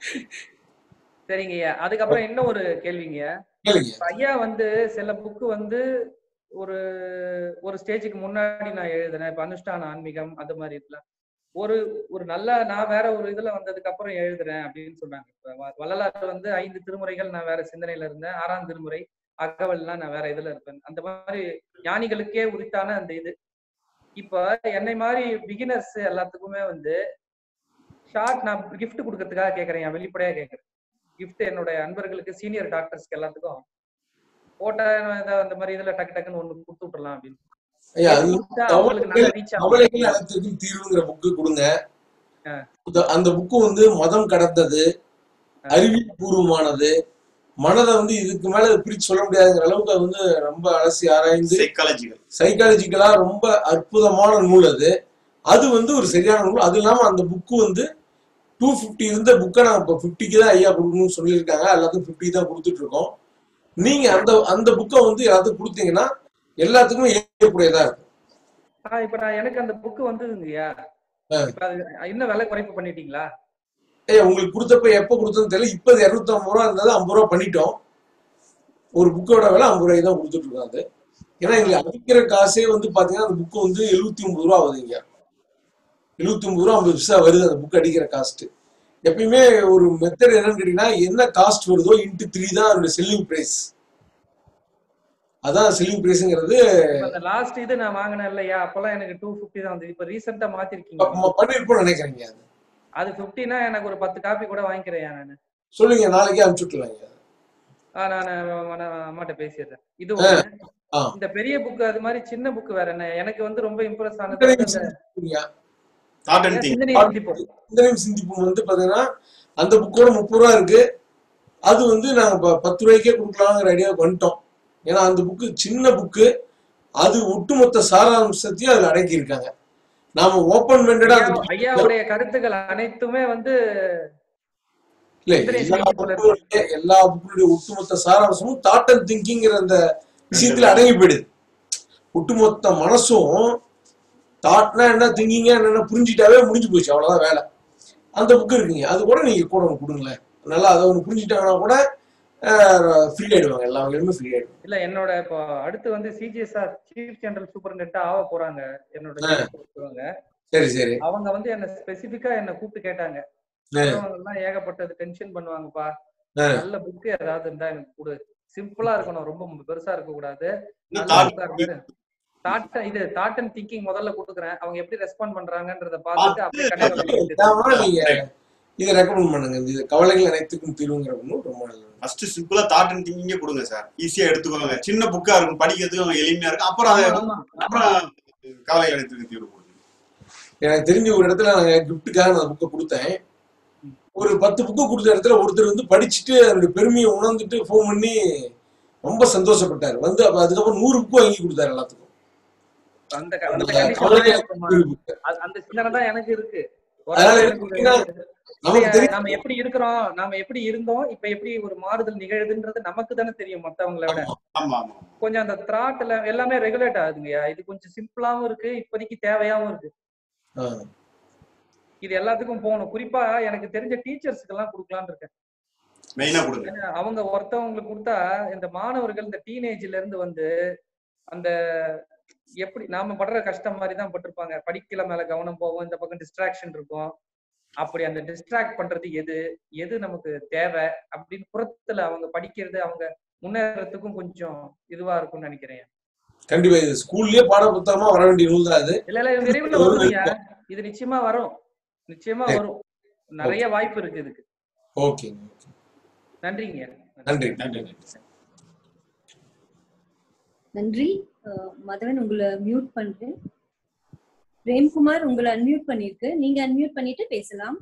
சரிங்க ஐயா அதுக்கப்புறம் இன்னும் ஒரு கேள்விங்க கேளுங்க இப்ப ஐயா வந்து சில புக்கு வந்து ஒரு ஒரு ஸ்டேஜுக்கு முன்னாடி நான் எழுதினேன் இப்ப அனுஷ்டான ஆன்மீகம் அது மாதிரி இருக்கலாம் ஒரு ஒரு நல்ல நான் வேற ஒரு இதுல வந்ததுக்கு அப்புறம் எழுதுறேன் அப்படின்னு சொன்னாங்க இப்ப வ- வள்ளலார் வந்து ஐந்து திருமுறைகள் நான் வேற சிந்தனையில இருந்தேன் ஆறாம் திருமுறை அகவல்லாம் நான் வேற இதுல இருப்பேன் அந்த மாதிரி ஞானிகளுக்கே உரித்தான அந்த இது இப்ப என்னை மாதிரி பிகினர்ஸ் எல்லாத்துக்குமே வந்து ஷார்ட் நான் gift கொடுக்கறதுக்காக கேக்குறேன் என் வெளிப்படையா கேக்குறேன் gift என்னுடைய அன்பர்களுக்கு சீனியர் டாக்டர்ஸ்க்கு எல்லாத்துக்கும் போட்டா ஏதாவது அந்த மாதிரி இதுல டக்கு டக்குன்னு ஒண்ணு கொடுத்து விட்டுறலாம் அப்படின்னு ஐயா அது கொடுத்தா அவங்களுக்கு நல்லா ரீச் ஆகும் கவலைகள் அனைத்திற்கும் தீர்வுங்கிற புக்கு கொடுங்க ஆ. அந்த- அந்த புக்கு வந்து மதம் கடந்தது ஆ. அறிவியல் பூர்வமானது மனதை வந்து இதுக்கு மேல பிரிச்சு சொல்ல முடியாதுங்கிற அளவுக்கு அது வந்து ரொம்ப அலசி ஆராய்ந்து சைக்காலஜிக்கல் சைக்காலஜிக்கலா ரொம்ப அற்புதமான நூல் அது அது வந்து ஒரு சரியான நூல் அது இல்லாம அந்த புக்கு வந்து டூ ஃபிஃப்டி இருந்த புக்கை நாங்கள் இப்போ ஃபிஃப்டிக்கு தான் ஐயா கொடுக்கணும்னு சொல்லியிருக்காங்க எல்லாத்துக்கும் ஃபிஃப்டி தான் கொடுத்துட்டு இருக்கோம் நீங்க அந்த அந்த புக்கை வந்து எல்லாத்துக்கும் கொடுத்தீங்கன்னா எல்லாத்துக்குமே ஏற்புடையதா இருக்கும் ஆஹ் இப்ப நான் எனக்கு அந்த புக் வந்ததுங்கய்யா ஆ. இப்ப அது இன்னும் விலை குறைப்பு பண்ணிட்டீங்களா ஏய் உங்களுக்கு கொடுத்தப்ப எப்போ கொடுத்ததுன்னு தெரியல இப்போ இரநூத்தி ஐம்பது ரூபா இருந்தது ஐம்பது ரூபா பண்ணிட்டோம் ஒரு புக்கோட விலை ஐம்பது ரூபாய்க்கு தான் கொடுத்துட்டு இருக்கோம் அது ஏன்னா எங்களுக்கு அடிக்கிற காசே வந்து பாத்தீங்கன்னா அந்த புக்கு வந்து எழுபத்தி ஒன்பது ரூபா ஆகுது இங்க எழுபத்தி ஒன்பது ரூபா ஐம்பது பைசா வருது அந்த புக் அடிக்கிற காஸ்ட் எப்பயுமே ஒரு மெத்தட் என்னன்னு கேட்டீங்கன்னா என்ன காஸ்ட் வருதோ இன்ட்டு த்ரீ தான் அதோட செல்லிங் பிரைஸ் அதான் செல்லிங் பிரைஸ்ங்கிறது இப்ப அந்த லாஸ்ட் இது நான் வாங்கினேன் இல்லையா அப்பெல்லாம் எனக்கு டூ ஃபிஃப்டி தான் வந்து இப்ப ரீசெண்டா மாத்திருக்கீங்க பண்ணிருப்போம்னு நினைக்கிறீங்க அது அது ஃபிஃப்டினா எனக்கு ஒரு பத்து காப்பி கூட வாங்கிக்கிறேன் நானு சொல்லுங்க நாளைக்கே அனுப்பிச்சு விட்டுலாங்க ஆஹ் நான் நான் அம்மாட்ட பேசிடுறேன் இது ஆ, ஒண்ணு ஆ. இந்த பெரிய புக் அது மாதிரி சின்ன புக் வேற என்ன எனக்கு வந்து ரொம்ப இம்ப்ரெஸ் ஆனது வந்து அந்த சிந்திப்புங்க. தாட் அண்ட் திங்க் சிந்தனை சிந்திப்போம் சிந்தனையும் சிந்திப்பும் வந்து பாத்தீங்கன்னா அந்த புக்கோட முப்பது ரூபா இருக்கு அது வந்து நாங்க ப- பத்து ரூபாய்க்கே கொடுக்கலாங்கிற ஐடியாவுக்கு வந்துட்டோம் ஏன்னா அந்த புக்கு சின்ன புக்கு அது ஒட்டுமொத்த சாராம்சத்தையும் அதுல அடக்கி இருக்காங்க நாம ஓபன் மெண்டடா ஐயா ஐயாவுடைய கருத்துக்கள் அனைத்துமே வந்து இல்ல சிந்தனை எல்லா சிந்திப்புல இருக்கு. புக்குடைய எல்லா புக்குடைய ஒட்டுமொத்த சாராம்சமும் தாட் அண்ட் திங்கிங்கிற அந்த விஷயத்துல அடங்கி போயிடுது ஒட்டுமொத்த மனசும் தாட்னா என்ன திங்கிங்கா என்னென்ன புரிஞ்சிட்டாவே முடிஞ்சு போச்சு அவ்வளவுதான் வேலை அந்த புக்கு இருக்குங்க அது கூட நீங்க கூட ஒன்று கொடுங்களேன் நல்லா அதை ஒன்று புரிஞ்சுட்டாங்கன்னா கூட ஃப்ரீ ஆயிடுவாங்க எல்லா வகையிலுமே ஃப்ரீ ஆயிடுவாங்க இல்ல என்னோட இப்போ அடுத்து வந்து சிஜிஎஸ்ஆர் சீஃப் ஜெனரல் சூப்பரண்டா ஆக போறாங்க என்னோட ஆ. ஒருத்தவங்க. சரி சரி அவங்க வந்து என்ன ஸ்பெசிபிக்கா என்ன கூப்பிட்டு கேட்டாங்க ஆ. எல்லாம் ஏகப்பட்டது டென்ஷன் பண்ணுவாங்கப்பா ஆ. நல்ல புக் ஏதாவது இருந்தா எனக்கு கொடு சிம்பிளா இருக்கணும் ரொம்ப பெருசா இருக்க கூடாது இன்னும் நல்ல thought- book ஆ இருந்தா- தாட் இது தாட் அண்ட் திங்கிங் முதல்ல கொடுக்குறேன் அவங்க எப்படி ரெஸ்பாண்ட் பண்றாங்கன்றத பார்த்துட்டு அப்படியே கடையில வாங்கிட்டு தேவைன்னா நீங்க இதை ரெக்கமெண்ட் பண்ணுங்க இந்த கவலைகள் அனைத்துக்கும் தீர்வுங்கிற ஒன்றும் ரொம்ப நல்லது ஃபர்ஸ்ட் சிம்பிளா தாட் அண்ட் திங்கிங்கே கொடுங்க சார் ஈஸியா எடுத்துக்கோங்க சின்ன புக்கா இருக்கும் படிக்கிறதுக்கு அவங்க எளிமையா இருக்கும் அப்புறம் அதை ஆமா, ஆமா. அப்புறம் கவலை அனைத்துக்கு தீர்வு கொடுங்க எனக்கு தெரிஞ்ச ஒரு இடத்துல நான் கிஃப்ட்டுக்காக நான் புக்கை கொடுத்தேன் ஒரு பத்து புக்கு கொடுத்த இடத்துல ஒருத்தர் வந்து படிச்சுட்டு அதனுடைய பெருமையை உணர்ந்துட்டு ஃபோன் பண்ணி ரொம்ப சந்தோஷப்பட்டாரு வந்து அப்ப அதுக்கப்புறம் நூறு புக்கு வாங்கி கொடுத்தாரு எல்லாத்துக்கும் அந்த க- அந்த அந்த condition கவலைகள் தான் இருக்குமா? நூறு book. அது- அந்த சிந்தனை தான் எனக்கு இருக்கு ஒரு அதனால நாள் எனக்கு எனக்கு எப்படின்னா, நமக்கு இல்லையா, தெரியும் நாம எப்படி இருக்கிறோம் நாம எப்படி இருந்தோம் இப்ப எப்படி ஒரு மாறுதல் நிகழுதுன்றது நமக்கு தானே தெரியும் மத்தவங்கள விட ஆமா ஆமா கொஞ்சம் அந்த த்ராட்ல எல்லாமே ரெகுலேட் ஆகுதுங்கய்யா இது கொஞ்சம் சிம்பிளாவும் இருக்கு இப்போதைக்கு தேவையாவும் இருக்கு ஆ, இது எல்லாத்துக்கும் போகணும் குறிப்பா எனக்கு தெரிஞ்ச டீச்சர்ஸ்க்கு எல்லாம் கொடுக்கலாம்னு இருக்கேன் மெயினா கொடுங்க ஏன்னா அவங்க ஒருத்தவங்களுக்கு கொடுத்தா இந்த மாணவர்கள் இந்த டீனேஜ்ல இருந்து வந்து அந்த எப்படி நாம படுற கஷ்டம் மாதிரி தான் பட்டிருப்பாங்க படிக்கல மேல கவனம் போகும் இந்த பக்கம் டிஸ்ட்ராக்ஷன் இருக்கும் அப்படி அந்த டிஸ்ட்ராக்ட் பண்றது எது எது நமக்கு தேவை அப்படின்னு புறத்துல அவங்க படிக்கிறது அவங்க முன்னேறதுக்கும் கொஞ்சம் இதுவா இருக்கும்னு நினைக்கிறேன் கண்டிப்பா இது ஸ்கூல்லயே பாட புத்தகமா வர வேண்டிய நூல் தான் அது இல்ல இல்ல இது விரைவில் வருதுங்க இது நிச்சயமா வரும் நிச்சயமா வரும் நிறைய வாய்ப்பு இருக்கு இதுக்கு ஓகே நன்றிங்க நன்றி நன்றி நன்றி அஹ் மதவன் உங்களை மியூட் பண்றேன் பிரேம்குமார் உங்களை அன்மியூட் பண்ணிருக்கு நீங்க அன்மியூட் பண்ணிட்டு பேசலாம்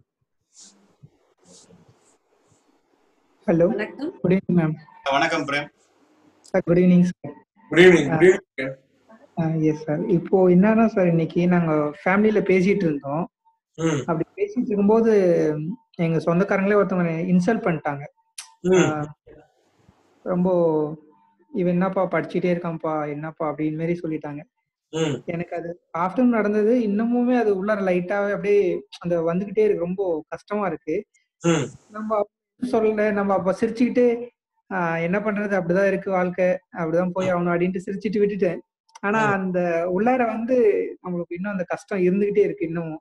ஹலோ வணக்கம் குட் ஈவினிங் மேம் வணக்கம் Prem sir good evening sir good evening good evening yes sir இப்போ என்னன்னா சார் இன்னைக்கு நாங்க ஃபேமிலியில பேசிட்டு இருந்தோம் ம் அப்படி பேசிட்டு இருக்கும்போது எங்க சொந்தக்காரங்களே ஒருத்தவங்க இன்சல்ட் பண்ணிட்டாங்க ம் ஆஹ் ரொம்ப இவன் என்னப்பா படிச்சுட்டே இருக்கான்ப்பா என்னப்பா அப்படின்னு மாதிரி சொல்லிட்டாங்க ம் எனக்கு அது ஆஃப்டர்நூன் நடந்தது இன்னமுமே அது உள்ளார லைட்டாவே அப்படியே அந்த வந்துகிட்டே இருக்கு ரொம்ப கஷ்டமா இருக்கு ம் நம்ம சொல்லல நம்ம அப்ப சிரிச்சுக்கிட்டு ஆஹ் என்ன பண்றது அப்படிதான் இருக்கு வாழ்க்கை அப்படிதான் போய் ஆகணும் அப்படின்ட்டு சிரிச்சிட்டு விட்டுட்டேன் ஆனா ம். அந்த உள்ளார வந்து நம்மளுக்கு இன்னும் அந்த கஷ்டம் இருந்துகிட்டே இருக்கு இன்னும்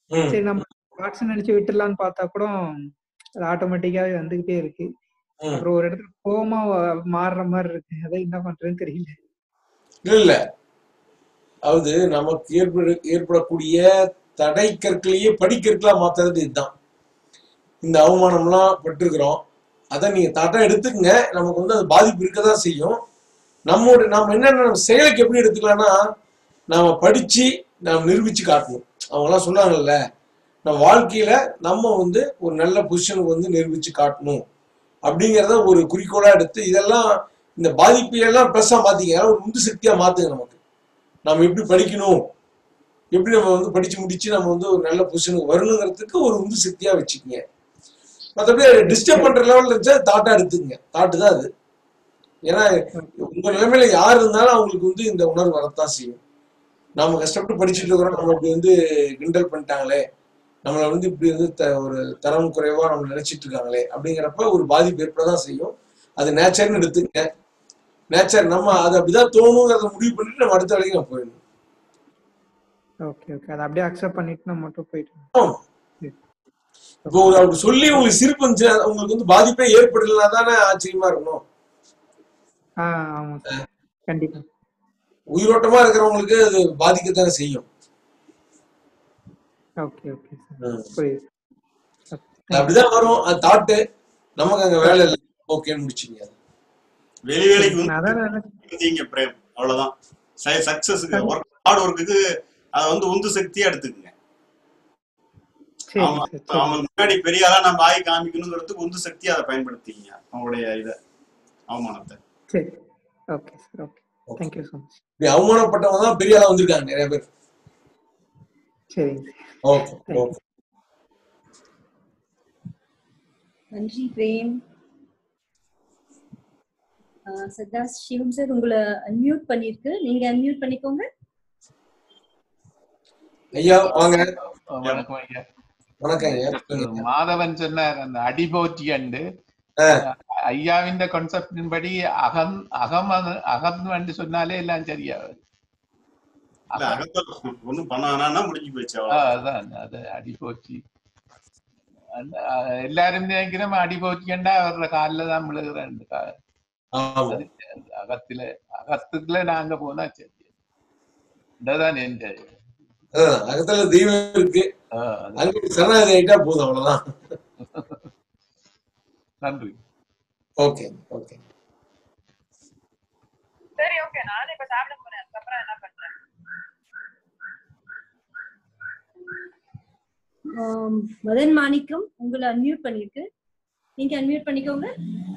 ம். சரி நம்ம தாட்ஸ் நினைச்சு விட்டுடலாம்னு பார்த்தா கூட அது ஆட்டோமேட்டிக்காவே வந்துகிட்டே இருக்கு ம். அப்புறம் ஒரு இடத்துல கோவமா வ- மாறுற மாதிரி இருக்கு அதை என்ன பண்றதுன்னு தெரியல இல்ல இல்ல அதாவது நமக்கு ஏற்பட ஏற்படக்கூடிய தடை கற்களையே படிக்கற்களா மாத்துறது இதுதான் இந்த அவமானம்லாம் பட்டிருக்கிறோம் அதை நீங்க தாட்டா எடுத்துக்கங்க நமக்கு வந்து அது பாதிப்பு இருக்கதான் செய்யும் நம்மோட நம்ம என்னென்ன நம்ம செயலுக்கு எப்படி எடுத்துக்கலாம்னா நாம படிச்சு நாம் நிரூபிச்சு காட்டணும் அவங்கெல்லாம் சொன்னாங்கல்ல நம்ம வாழ்க்கையில நம்ம வந்து ஒரு நல்ல பொசிஷனுக்கு வந்து நிரூபிச்சு காட்டணும் அப்படிங்கிறத ஒரு குறிக்கோளா எடுத்து இதெல்லாம் இந்த பாதிப்பை எல்லாம் ப்ளஸ்ஸா மாத்திங்க அதெல்லாம் ஒரு உந்து சக்தியா மாத்துங்க நமக்கு நம்ம எப்படி படிக்கணும் எப்படி நம்ம வந்து படிச்சு முடிச்சு நம்ம வந்து ஒரு நல்ல பொசிஷனுக்கு வரணுங்கிறதுக்கு ஒரு உந்து சக்தியா வச்சுக்கங்க மற்றபடி டிஸ்டர்ப் பண்ற லெவல்ல இருந்துச்சா தாட்டா எடுத்துக்கங்க தாட்டு தான் அது ஏன்னா உங்க நிலைமையில யார் இருந்தாலும் அவங்களுக்கு வந்து இந்த உணர்வு வரத்தான் செய்யும் நாம கஷ்டப்பட்டு படிச்சுட்டு இருக்கிறோம் நம்ம இப்படி வந்து கிண்டல் பண்ணிட்டாங்களே நம்மளை வந்து இப்படி வந்து த- ஒரு தரம் குறைவா நம்ம நினைச்சிட்டு இருக்காங்களே அப்படிங்கிறப்ப ஒரு பாதிப்பு ஏற்படதான் செய்யும் அது நேச்சர்னு எடுத்துக்க நேச்சர் நம்ம அது அப்படிதான் தோணுங்கிறத முடிவு பண்ணிட்டு நம்ம அடுத்த வேலைக்கு நம்ம போயிடணும் ஓகே ஓகே அதை அப்படியே அக்செப்ட் பண்ணிட்டு நம்ம மட்டும் போயிட்டு ஆமா. இப்போ ஒரு அப்படி சொல்லி உங்களுக்கு சிரிப்பு இருந்துச்சு அது உங்களுக்கு வந்து பாதிப்பே ஏற்படலைன்னா தானே ஆச்சரியமா இருக்கணும் ஆ ஆமா சார் கண்டிப்பா உயிரோட்டமா இருக்கிறவங்களுக்கு அது பாதிக்கத்தானே செய்யும் ஓகே ஓகே சார் ம். புரியுது அது அப்படிதான் வரும் அது தாட்டு நமக்கு அங்க வேலை இல்லை ஓகேன்னு முடிச்சுங்க அது. வெளி வேலைக்கு நான் அதான் நினைச்சேன். வந்தீங்க பிரேம் அவ்வளவுதான் சக்சஸுக்கு ஒர்க் ஹார்ட் ஒர்க்குக்கு அதை வந்து உந்து சக்தியா எடுத்துக்கங்க சரி அவங்க சார் சரி அவங்க முன்னாடி பெரிய ஆளா நம்ம ஆகி காமிக்கணுங்கிறதுக்கு உந்து சக்தியா அதை பயன்படுத்திங்க அவங்களுடைய இத அவமானத்தை சரி okay sir okay thank you so much இப்படி அவமானப்பட்டவங்க தான் பெரிய ஆளா வந்திருக்காங்க நிறைய பேர் சரிங்க ஓகே ஓகே நன்றி பிரேம் ஆஹ் சதா சிவம் சார் உங்களை அன்மியூட் பண்ணிருக்கு நீங்க அன்மியூட் பண்ணிக்கோங்க ஐயா வாங்க வணக்கம் ஐயா வணக்கம் ஐயா சொல்லுங்க. மாதவன் சொன்னார் அந்த அடிபோற்றி அண்டு ஆ. ஐயாவின் கான்செப்டின் படி அகம் அகம் அகம் என்று சொன்னாலே எல்லாம் சரியா வரும். இல்ல அகத்த ஒண்ணும் பண்ண வேணாம்னா முடிஞ்சு போச்சு ஆ, அவ்வளவு அதான் அது அடிபோற்றி அந்த, ஆ, எல்லாரும் நினைக்கிறோம் அடிபோற்றிண்டா அவரோட காலில் தான் விழுகிறேன் ஆமா அது அகத்துல அகத்துக்குள்ள நாங்க போனா சரி இதான் என் அதான், அகத்துல தெய்வம் இருக்கு ஆ, அது அங்க சரணாகதி ஆயிட்டா போதும் அவ்வளவுதான் நன்றி ஓகே ஓகே சரி ஓகே நானே இப்ப சாப்பிட போறேன் அதுக்கப்புறம் என்ன பண்றேன் ஆம், மதன் மாணிக்கம் உங்களை அன்மியூட் பண்ணிருக்கு நீங்க அன்மியூட் பண்ணிக்கோங்க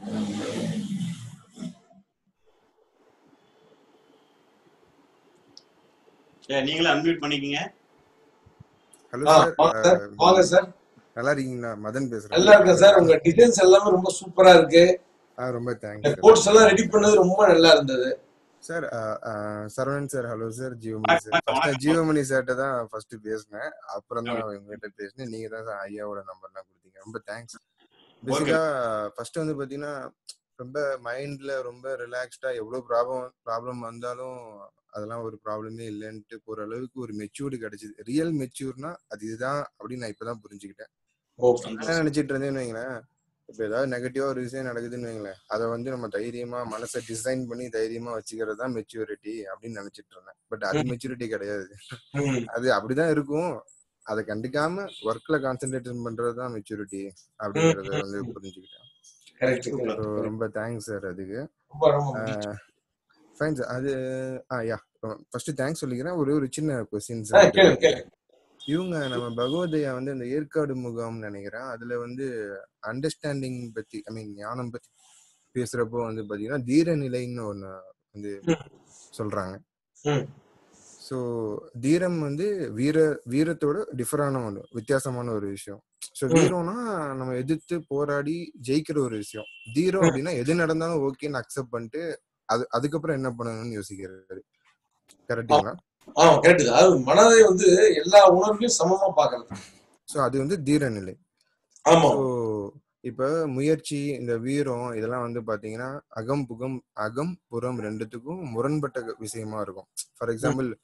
சரி நீங்களும் அன்மியூட் பண்ணிக்கங்க ஹலோ ஆ, சார் வாங்க சார் வாங்க சார் நல்லா இருக்கீங்களா மதன் பேசுறேன் நல்லா இருக்கேன் சார் உங்க டிசைன்ஸ் எல்லாமே ரொம்ப சூப்பரா இருக்கு ஆ ரொம்ப தேங்க்ஸ் சார் கோட்ஸ் எல்லாம் ரெடி பண்ணது ரொம்ப நல்லா இருந்தது sir Saravanan sir hello sir Jeevamani வணக்கம், சார் வணக்கம், ஃபர்ஸ்ட் வணக்கம். ஜீவமணி சார்கிட்ட தான் ஃபர்ஸ்ட் பேசினேன் அப்புறம் தான் உங்ககிட்ட பேசினேன் நீங்க தான் சார் ஐயாவோட நம்பர்லாம் கொடுத்தீங்க ரொம்ப தேங்க்ஸ் பேசிக்கா ஃபர்ஸ்ட் வந்து பாத்தீங்கன்னா ரொம்ப மைண்ட்ல ரொம்ப ரிலாக்ஸ்டா எவ்வளவு ப்ராப்ளம் ப்ராப்ளம் வந்தாலும் அதெல்லாம் ஒரு ப்ராப்ளமே இல்லைன்ட்டு போற அளவுக்கு ஒரு மெச்சூர்டு கிடைச்சது ரியல் மெச்சூர்னா அது இதுதான் அப்படின்னு நான் இப்பதான் புரிஞ்சுக்கிட்டேன் ஓகே நான் என்ன நினைச்சிட்டு இருந்தேன்னு வைங்களேன் இப்ப ஏதாவது நெகட்டிவா ஒரு விஷயம் நடக்குதுன்னு வைங்களேன் அதை வந்து நம்ம தைரியமா மனசை டிசைன் பண்ணி தைரியமா வச்சுக்கிறது தான் மெச்சூரிட்டி அப்படின்னு நினைச்சிட்டு இருந்தேன் பட் அது ம். மெச்சூரிட்டி கிடையாது ம். அது அப்படிதான் இருக்கும் அதை கண்டுக்காம ஒர்க்ல கான்சென்ட்ரேட் பண்றது தான் மெச்சூரிட்டி அப்படிங்கறத வந்து புரிஞ்சுக்கிட்டேன் கரெக்ட் So, ரொம்ப தேங்க்ஸ் சார் அதுக்கு ரொம்ப ரொம்ப மகிழ்ச்சி. ஃபைன் சார் அது ஆ யா ஃபர்ஸ்ட் தேங்க்ஸ் சொல்லிக்கிறேன் ஒரே ஒரு சின்ன கொஸ்டின் ஆ, கேளு கேளு இவங்க நம்ம பகவதையா வந்து இந்த ஏற்காடு முகாம்னு நினைக்கிறேன் அதுல வந்து அண்டர்ஸ்டாண்டிங் பத்தி ஐ மீன் ஞானம் பத்தி பேசுறப்போ வந்து பாத்தீங்கன்னா தீர நிலைன்னு ஒண்ணு வந்து சொல்றாங்க ம். ஸோ தீரம் வந்து வீர வீரத்தோட டிஃபரான ஒன்று வித்தியாசமான ஒரு விஷயம் ஸோ ம். வீரம்னா நம்ம எதிர்த்து போராடி ஜெயிக்கிற ஒரு விஷயம் தீரம் அப்படின்னா எது நடந்தாலும் ஓகேன்னு அக்செப்ட் பண்ணிட்டு அது அதுக்கப்புறம் என்ன பண்ணணும்னு யோசிக்கிறது கரெக்டுங்களா ஆமா கரெக்ட் அதாவது மனதை வந்து எல்லா உணர்வையும் சமமா பாக்குறது ஸோ அது வந்து தீர நிலை ஆமா ஸோ இப்ப முயற்சி இந்த வீரம் இதெல்லாம் வந்து பாத்தீங்கன்னா அகம் புகம் அகம் புறம் ரெண்டுத்துக்கும் முரண்பட்ட விஷயமா இருக்கும் ஃபார் எக்ஸாம்பிள்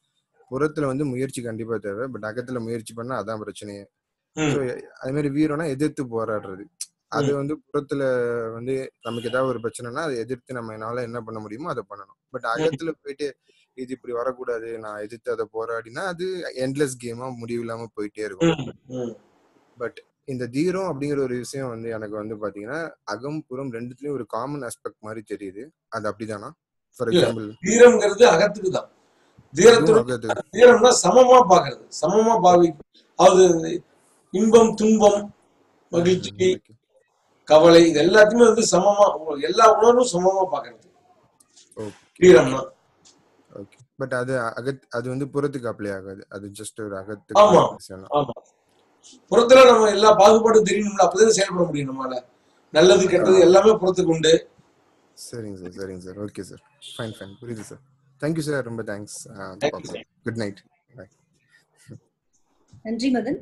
புறத்துல வந்து முயற்சி கண்டிப்பா தேவை பட் அகத்துல முயற்சி பண்ணா அதான் பிரச்சனையே ம். ஸோ அதே மாதிரி வீரம்னா எதிர்த்து போராடுறது அது ம். வந்து புறத்துல வந்து நமக்கு ஏதாவது ஒரு பிரச்சனைனா அதை எதிர்த்து நம்ம என்னால என்ன பண்ண முடியுமோ அதை பண்ணணும் பட் அகத்துல போயிட்டு இது இப்படி வரக்கூடாது நான் எதிர்த்து அதை போராடினா அது எண்ட்லெஸ் கேமா முடிவு இல்லாம போயிட்டே இருக்கும் ம், ம். பட் இந்த தீரம் அப்படிங்கிற ஒரு விஷயம் வந்து எனக்கு வந்து பாத்தீங்கன்னா அகம் புறம் ரெண்டுத்துலயும் ஒரு காமன் ஆஸ்பெக்ட் மாதிரி தெரியுது அது அப்படிதானா ஃபார் இல்ல எக்ஸாம்பிள் தீரம்ங்கிறது அகத்துக்கு தான் இதுவும் தீரத்தோட அகத்துக்கு தீரம்னா சமமா பாக்குறது சமமா பாவி அது இன்பம் துன்பம் ம், மகிழ்ச்சி ஓகே கவலை இது எல்லாத்தையுமே வந்து சமமா எல்லா உணர்வும் சமமா பாக்குறது ஓகே தீரம்னா ஓகே பட் அது அகத் அது வந்து புறத்துக்கு அப்ளை ஆகாது அது ஜஸ்ட் ஒரு அகத்துக்கு ஆமா விஷயம் தான் ஆமா புறத்துல நம்ம எல்லா பாகுபாடும் தெரியணும்ல அப்பதான் செயல்பட முடியும் நம்மளால நல்லது கெட்டது எல்லாமே புறத்துக்கு உண்டு சரிங்க சார் சரிங்க sir okay sir fine fine புரியுது சார் தேங்க்யூ சார் ரொம்ப thanks thank you sir good night bye நன்றி மதன்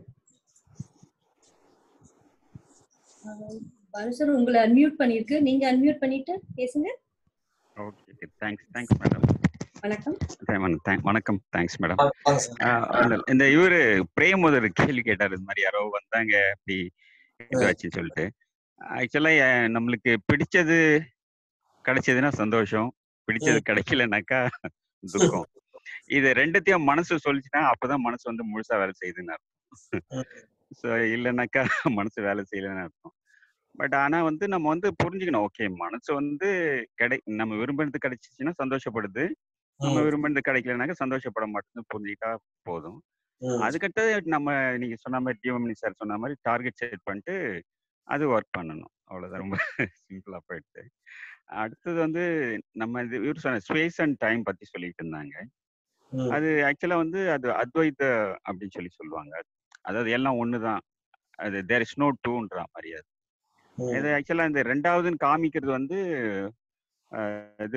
ஆஹ் பாலு சார் உங்களை அன்மியூட் பண்ணிருக்கு நீங்க அன்மியூட் பண்ணிட்டு பேசுங்க ஓகே தேங்க்ஸ் தேங்க்ஸ் மேடம் வணக்கம் வணக்கம் தேங்க்ஸ் மேடம் வாங்க வாங்க சார் இந்த இவரு பிரேம் ஒரு கேள்வி கேட்டாரு இது மாதிரி யாரோ வந்தாங்க அப்படி இதுவாச்சுன்னு சொல்லிட்டு ஆக்சுவலா நம்மளுக்கு பிடிச்சது கிடைச்சதுன்னா சந்தோஷம் பிடிச்சது ம், கிடைக்கலனாக்கா துக்கம் இது ரெண்டுத்தையும் மனசு சொல்லிச்சுன்னா அப்பதான் மனசு வந்து முழுசா வேலை செய்யுதுன்னு அர்த்தம் ம், ஸோ இல்லைனாக்கா மனசு வேலை செய்யலைன்னு அர்த்தம் பட் ஆனா வந்து நம்ம வந்து புரிஞ்சுக்கணும் ஓகே மனசு வந்து கிடை நம்ம விரும்பினது கிடைச்சிச்சுன்னா சந்தோஷப்படுது நம்ம ம், விரும்பினது கிடைக்கலனாக்கா சந்தோஷப்பட மாட்டேன்னு புரிஞ்சுக்கிட்டா போதும் ம். அதுக்கடுத்து நம்ம நீங்க சொன்ன மாதிரி டிஎம்னி சார் சொன்ன மாதிரி டார்கெட் செட் பண்ணிட்டு அது ஒர்க் பண்ணணும் அவ்வளவுதான் ரொம்ப சிம்பிளா போயிடுது அடுத்தது வந்து நம்ம இது இவர் சொன்ன ஸ்பேஸ் அண்ட் டைம் பத்தி சொல்லிட்டு இருந்தாங்க ம், அது ஆக்சுவலா வந்து அது அத்வைத அப்படின்னு சொல்லி சொல்லுவாங்க அதாவது எல்லாம் ஒண்ணுதான் அது தேர் இஸ் நோ டூன்ற மாதிரி அது இது ம், ஆக்சுவலா இந்த ரெண்டாவதுன்னு காமிக்கிறது வந்து அஹ், இது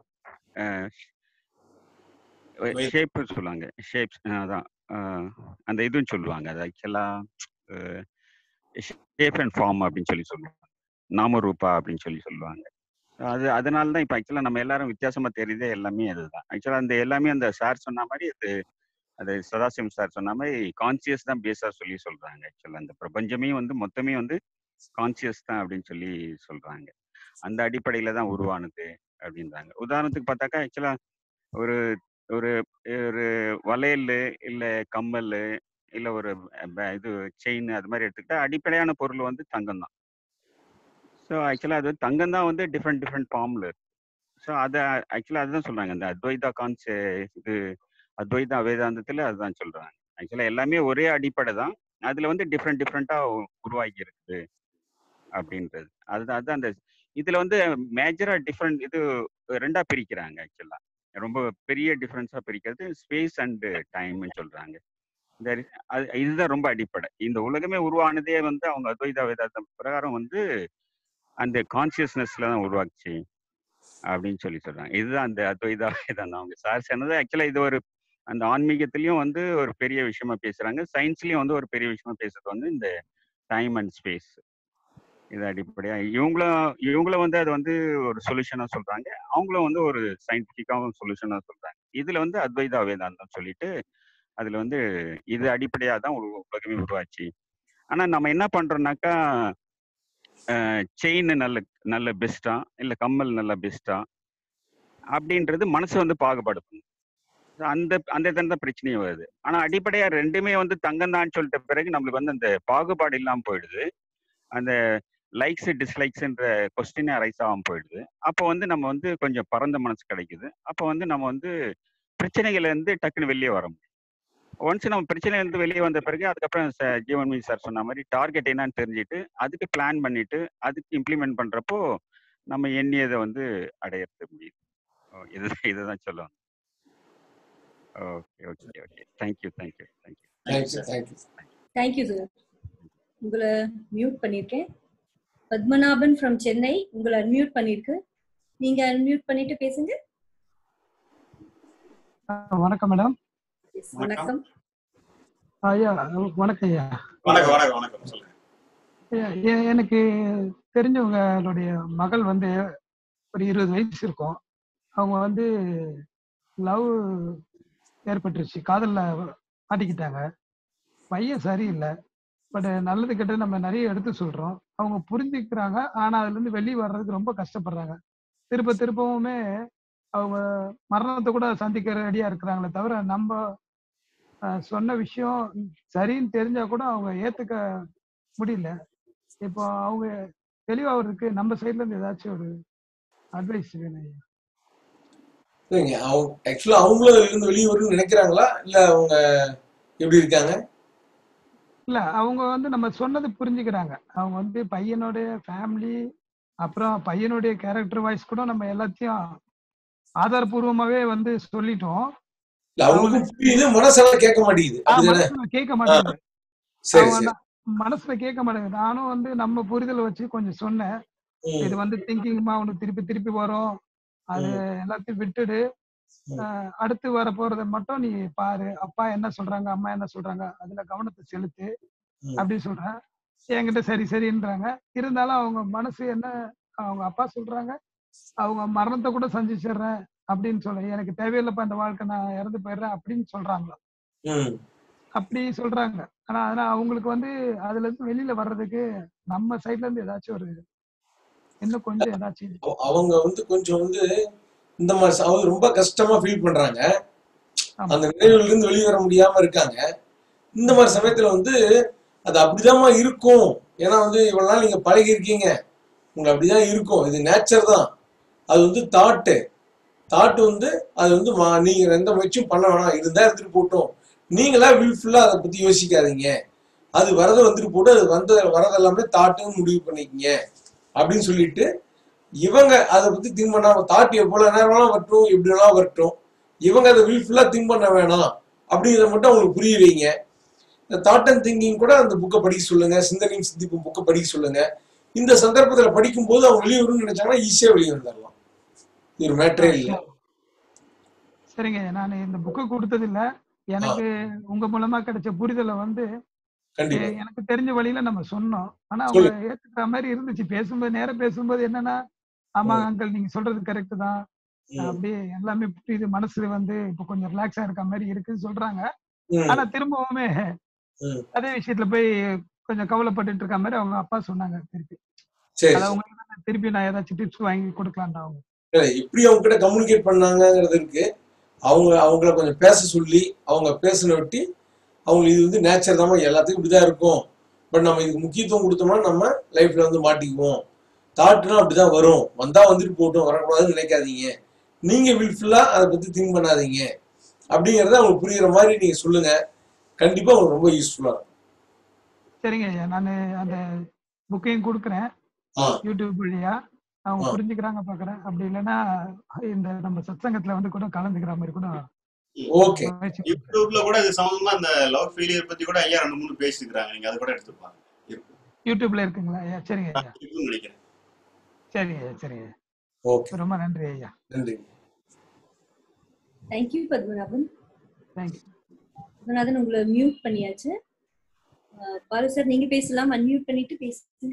வை- ஷேப் சொல்லுவாங்க ஷேப்ஸ் அதான் அஹ், அந்த இதுன்னு சொல்லுவாங்க அது ஆக்சுவலா ஷேப் அண்ட் ஃபார்ம் அப்படின்னு சொல்லி சொல்லுவாங்க நாமரூபா அப்படின்னு சொல்லி சொல்லுவாங்க அது அதனால தான் இப்போ ஆக்சுவலாக நம்ம எல்லாரும் வித்தியாசமா தெரியுதே எல்லாமே அதுதான் ஆக்சுவலாக அந்த எல்லாமே அந்த சார் சொன்ன மாதிரி அது அது சதாசிவம் சார் சொன்ன மாதிரி கான்சியஸ் தான் பேஸா சொல்லி சொல்றாங்க ஆக்சுவலாக அந்த பிரபஞ்சமே வந்து மொத்தமே வந்து கான்சியஸ் தான் அப்படின்னு சொல்லி சொல்றாங்க அந்த அடிப்படையில தான் உருவானது அப்படின்றாங்க உதாரணத்துக்கு பார்த்தாக்கா ஆக்சுவலா ஒரு ஒரு ஒரு வளையல் இல்ல கம்மல் இல்ல ஒரு ப- இது செயின் அது மாதிரி எடுத்துக்கிட்டா அடிப்படையான பொருள் வந்து தங்கம் தான் ஸோ ஆக்சுவலாக அது தங்கம் தான் வந்து டிஃப்ரெண்ட் டிஃப்ரெண்ட் ஃபார்ம்ல இருக்கு ஸோ அதை ஆக்சுவலாக அதுதான் சொல்றாங்க இந்த அத்வைதா கான்செ இது அத்வைதா வேதாந்தத்துல அதுதான் சொல்றாங்க ஆக்சுவலாக எல்லாமே ஒரே அடிப்படை தான் அதுல வந்து டிஃப்ரெண்ட் டிஃப்ரெண்டா உருவாகி இருக்குது அப்படின்றது அதுதான் அதுதான் அந்த இதுல வந்து மேஜரா டிஃப்ரெண்ட் இது ரெண்டா பிரிக்கிறாங்க ஆக்சுவலா ரொம்ப பெரிய டிஃப்ரென்ஸா பிரிக்கிறது ஸ்பேஸ் அண்ட் டைம்னு சொல்றாங்க இந்த ரி- அது இதுதான் ரொம்ப அடிப்படை இந்த உலகமே உருவானதே வந்து அவங்க அத்வைதா வேதாந்தம் பிரகாரம் வந்து அந்த கான்சியஸ்னஸ்ல தான் உருவாக்குச்சு அப்படின்னு சொல்லி சொல்றாங்க இதுதான் அந்த அத்வைதா வேதாந்தம் அவங்க சார் சொன்னது ஆக்சுவலா இது ஒரு அந்த ஆன்மீகத்திலயும் வந்து ஒரு பெரிய விஷயமா பேசுறாங்க சயின்ஸ்லயும் வந்து ஒரு பெரிய விஷயமா பேசுறது வந்து இந்த டைம் அண்ட் ஸ்பேஸ் இது அடிப்படையா இவங்களும் இவங்களும் வந்து அது வந்து ஒரு சொல்யூஷனா சொல்றாங்க அவங்களும் வந்து ஒரு சயின்டிபிக்காவும் சொல்யூஷனா சொல்றாங்க இதுல வந்து அத்வைதா வேதாந்தம் சொல்லிட்டு அதுல வந்து இது அடிப்படையா தான் உல- உலகமே உருவாச்சு ஆனா நம்ம என்ன பண்றோம்னாக்கா செயின் நல்ல நல்ல பெஸ்டா இல்ல கம்மல் நல்ல பெஸ்டா அப்படின்றது மனசு வந்து பாகுபாடு பண்ணும் அந்த அந்த இடத்துல தான் பிரச்சனையும் வருது ஆனா அடிப்படையா ரெண்டுமே வந்து தங்கம் தான் சொல்லிட்ட பிறகு நம்மளுக்கு வந்து அந்த பாகுபாடு இல்லாம போயிடுது அந்த லைக்ஸ் டிஸ்லைக்ஸ்ன்ற கொஸ்டினே ரைஸ் ஆகாம போயிடுது அப்போ வந்து நம்ம வந்து கொஞ்சம் பரந்த மனசு கிடைக்குது அப்போ வந்து நம்ம வந்து பிரச்சனைகள்ல இருந்து டக்குன்னு வெளியே வர முடியும் ஒன்ஸ் நம்ம பிரச்சனையில இருந்து வெளியே வந்த பிறகு அதுக்கப்புறம் ச- ஜீவன் மீ சார் சொன்ன மாதிரி டார்கெட் என்னன்னு தெரிஞ்சுட்டு அதுக்கு பிளான் பண்ணிட்டு அதுக்கு இம்ப்ளிமெண்ட் பண்றப்போ நம்ம எண்ணியதை வந்து அடையறது முடியுது ஓ, இது இதுதான் சொல்லுவாங்க okay okay okay thank you thank you thank you thank you thank you thank you sir உங்களை மியூட் பண்ணியிருக்கேன் பத்மநாபன் ஃப்ரம் சென்னை உங்களை அன்மியூட் பண்ணிருக்கு நீங்க அன்மியூட் பண்ணிட்டு பேசுங்க வணக்கம் மேடம் Yes, வணக்கம் ஐயா வணக்கம் ஐயா வணக்கம் வணக்கம் வணக்கம் சொல்லுங்க ஐயா, எ- எனக்கு தெரிஞ்சவங்களுடைய மகள் வந்து ஒரு இருபது வயசு இருக்கும் அவங்க வந்து லவ் ஏற்பட்டுருச்சு காதல்ல மாட்டிக்கிட்டாங்க பையன் சரியில்லை பட் நல்லது கெட்டது நம்ம நிறைய எடுத்து சொல்றோம் அவங்க புரிஞ்சுக்கிறாங்க ஆனா அதுல இருந்து வெளியே வர்றதுக்கு ரொம்ப கஷ்டப்படுறாங்க திருப்ப திருப்பவுமே அவங்க மரணத்தை கூட சந்திக்க ரெடியா இருக்கிறாங்களே தவிர நம்ம அஹ், சொன்ன விஷயம் சரின்னு தெரிஞ்சா கூட அவங்க ஏத்துக்க முடியல இப்போ அவங்க தெளிவாகிறதுக்கு நம்ம சைட்ல இருந்து ஏதாச்சும் ஒரு அட்வைஸ் வேணும் ஐயா சரிங்க அவங்க ஆக்சுவலா அவங்களும் இதுல இருந்து வெளியே வரணும்னு நினைக்கிறாங்களா இல்ல அவங்க எப்படி இருக்காங்க இல்ல அவங்க வந்து நம்ம சொன்னது புரிஞ்சுக்கிறாங்க அவங்க வந்து பையனுடைய ஃபேமிலி அப்புறம் பையனுடைய கேரக்டர் வாய்ஸ் கூட நம்ம எல்லாத்தையும் ஆதாரபூர்வமாவே வந்து சொல்லிட்டோம் இல்ல அவங்களுக்கும் புரியுது மனசெல்லாம் கேட்க மாட்டேங்குது ஆ, அப்படிதானே மனசுல கேட்க மாட்டேங்குது சரி அவங்க சரி ந- மனசுல கேட்க மாட்டேங்குது நானும் வந்து நம்ம புரிதலை வச்சு கொஞ்சம் சொன்னேன் ம், இது வந்து திங்கிங்மா உனக்கு திருப்பி திருப்பி வரும் அது ம், எல்லாத்தையும் விட்டுடு ம், அஹ் அடுத்து வர போறத மட்டும் நீ பாரு அப்பா என்ன சொல்றாங்க அம்மா என்ன சொல்றாங்க அதுல கவனத்தை செலுத்து ம், அப்படின்னு சொல்றேன் என்கிட்ட சரி சரின்றாங்க இருந்தாலும் அவங்க மனசு என்ன அவங்க அப்பா சொல்றாங்க அவங்க மரணத்தை கூட சந்திச்சிடுறேன் அப்படின்னு சொல்ல எனக்கு தேவையில்லைப்பா இந்த வாழ்க்கை நான் இறந்து போயிடுறேன் அப்படின்னு சொல்றாங்களா ம். அப்படி சொல்றாங்க ஆனா ஆனா அவங்களுக்கு வந்து அதுல இருந்து வெளியில வர்றதுக்கு நம்ம சைட்ல இருந்து ஏதாச்சும் ஒரு இன்னும் கொஞ்சம் ஏதாச்சும் அவ- அவங்க வந்து கொஞ்சம் வந்து இந்த மாதிரி ச- அவங்க ரொம்ப கஷ்டமா ஃபீல் பண்றாங்க ஆமா அந்த நினைவுல இருந்து வெளியே வர முடியாம இருக்காங்க இந்த மாதிரி சமயத்துல வந்து அது அப்படிதாம்மா இருக்கும் ஏன்னா வந்து இவ்வளவு நாள் நீங்க பழகி இருக்கீங்க உங்களுக்கு அப்படிதான் இருக்கும் இது நேச்சர் தான் அது வந்து தாட்டு தாட் வந்து அது வந்து மா- நீங்க எந்த முயற்சியும் பண்ண வேணாம் இருந்தா இருந்துட்டு போட்டோம் நீங்களா வில்ஃபுல்லா அதை பத்தி யோசிக்காதீங்க அது வரதை வந்துட்டு போட்டு அது வந்த வரதெல்லாமே தாட்டுன்னு முடிவு பண்ணிக்கங்க அப்படின்னு சொல்லிட்டு இவங்க அதை பத்தி திங்க் பண்ணாம தாட் எவ்வளவு நேரம் வேணாலும் வரட்டும் எப்படி வேணாலும் வரட்டும் இவங்க அதை வில்ஃபுல்லா திங்க் பண்ண வேணாம் அப்படிங்கிறத மட்டும் அவங்களுக்கு புரிய வைங்க இந்த தாட் அண்ட் திங்கிங் கூட அந்த புக்கை படிக்க சொல்லுங்க சிந்தனையும் சிந்திப்பும் புக்கை படிக்க சொல்லுங்க இந்த சந்தர்ப்பத்துல படிக்கும்போது அவங்க வெளியே வரும்னு நினைச்சாங்கன்னா ஈஸியா வெளியே வந்துடலாம் இது ஒரு மேட்டரே இல்லை சரி. சரிங்க நான் இந்த புக்கு கொடுத்தது இல்ல எனக்கு உங்க மூலமா கிடைச்ச புரிதலை வந்து கண்டிப்பா எ- எனக்கு தெரிஞ்ச வழியில நம்ம சொன்னோம் ஆனா அவங்க சொல்லுங்க ஏத்துக்கிற மாதிரி இருந்துச்சு பேசும்போது நேரம் பேசும்போது என்னன்னா ஆமா ம், அங்கிள் நீங்க சொல்றது கரெக்ட் தான் ம், அப்படியே எல்லாமே புரியுது மனசு வந்து இப்போ கொஞ்சம் ரிலாக்ஸா இருக்க மாதிரி இருக்குன்னு சொல்றாங்க ம், ஆனா திரும்பவுமே ம். அதே விஷயத்துல போய் கொஞ்சம் கவலைப்பட்டுட்டு இருக்க மாதிரி அவங்க அப்பா சொன்னாங்க திருப்பி சரி அது சரி அவங்களுக்கு நான் திருப்பி நான் ஏதாச்சும் டிப்ஸ் வாங்கி கொடுக்கலாம்டா அவங்க இல்ல, எப்படி அவங்க கிட்ட கம்யூனிகேட் பண்ணாங்கங்கிறது இருக்கு அவங்க அவங்கள கொஞ்சம் பேச சொல்லி அவங்க பேசின விட்டு அவங்க இது வந்து நேச்சர் தான் எல்லாத்துக்கும் இப்படிதான் இருக்கும் பட் நம்ம இதுக்கு முக்கியத்துவம் கொடுத்தோம்னா நம்ம லைஃப்ல வந்து மாட்டிக்குவோம் தாட்னா அப்படிதான் வரும் வந்தா வந்துட்டு போட்டும் வரக்கூடாதுன்னு நினைக்காதீங்க நீங்க வில்ஃபுல்லா அதை பத்தி திங்க் பண்ணாதீங்க அப்படிங்கறத அவங்களுக்கு புரியுற மாதிரி நீங்க சொல்லுங்க கண்டிப்பா உங்களுக்கு ரொம்ப யூஸ்ஃபுல்லா இருக்கும் சரிங்க ஐயா நான் அந்த புக்கையும் கொடுக்குறேன் ஆ யூடியூப் வழியா அவங்க ஆ புரிஞ்சுக்கிறாங்க பாக்குறேன் அப்படி இல்லைன்னா இந்த நம்ம சத்சங்கத்துல வந்து கூட கலந்துக்கிற மாதிரி கூட ஓகே முயற்சி பண்றேன் யூடியூப்ல கூட இது சம்பந்தமா அந்த லவ் ஃபெயிலியர் பத்தி கூட ஐயா ரெண்டு மூணு பேசியிருக்கிறாங்க நீங்க அது கூட எடுத்து பாருங்க இருக்கு யூடியூப்ல இருக்குங்களா ஐயா சரிங்க ஐயா இருக்குன்னு நினைக்கிறேன் சரிங்க ஐயா சரிங்க ஐயா ஓகே ரொம்ப நன்றி ஐயா நன்றி தேங்க்யூ பத்மநாபன் தேங்க்யூ பத்மநாதன் உங்களை மியூட் பண்ணியாச்சு அஹ் பாலு சார் நீங்க பேசலாம் அன்மியூட் பண்ணிட்டு பேசுங்க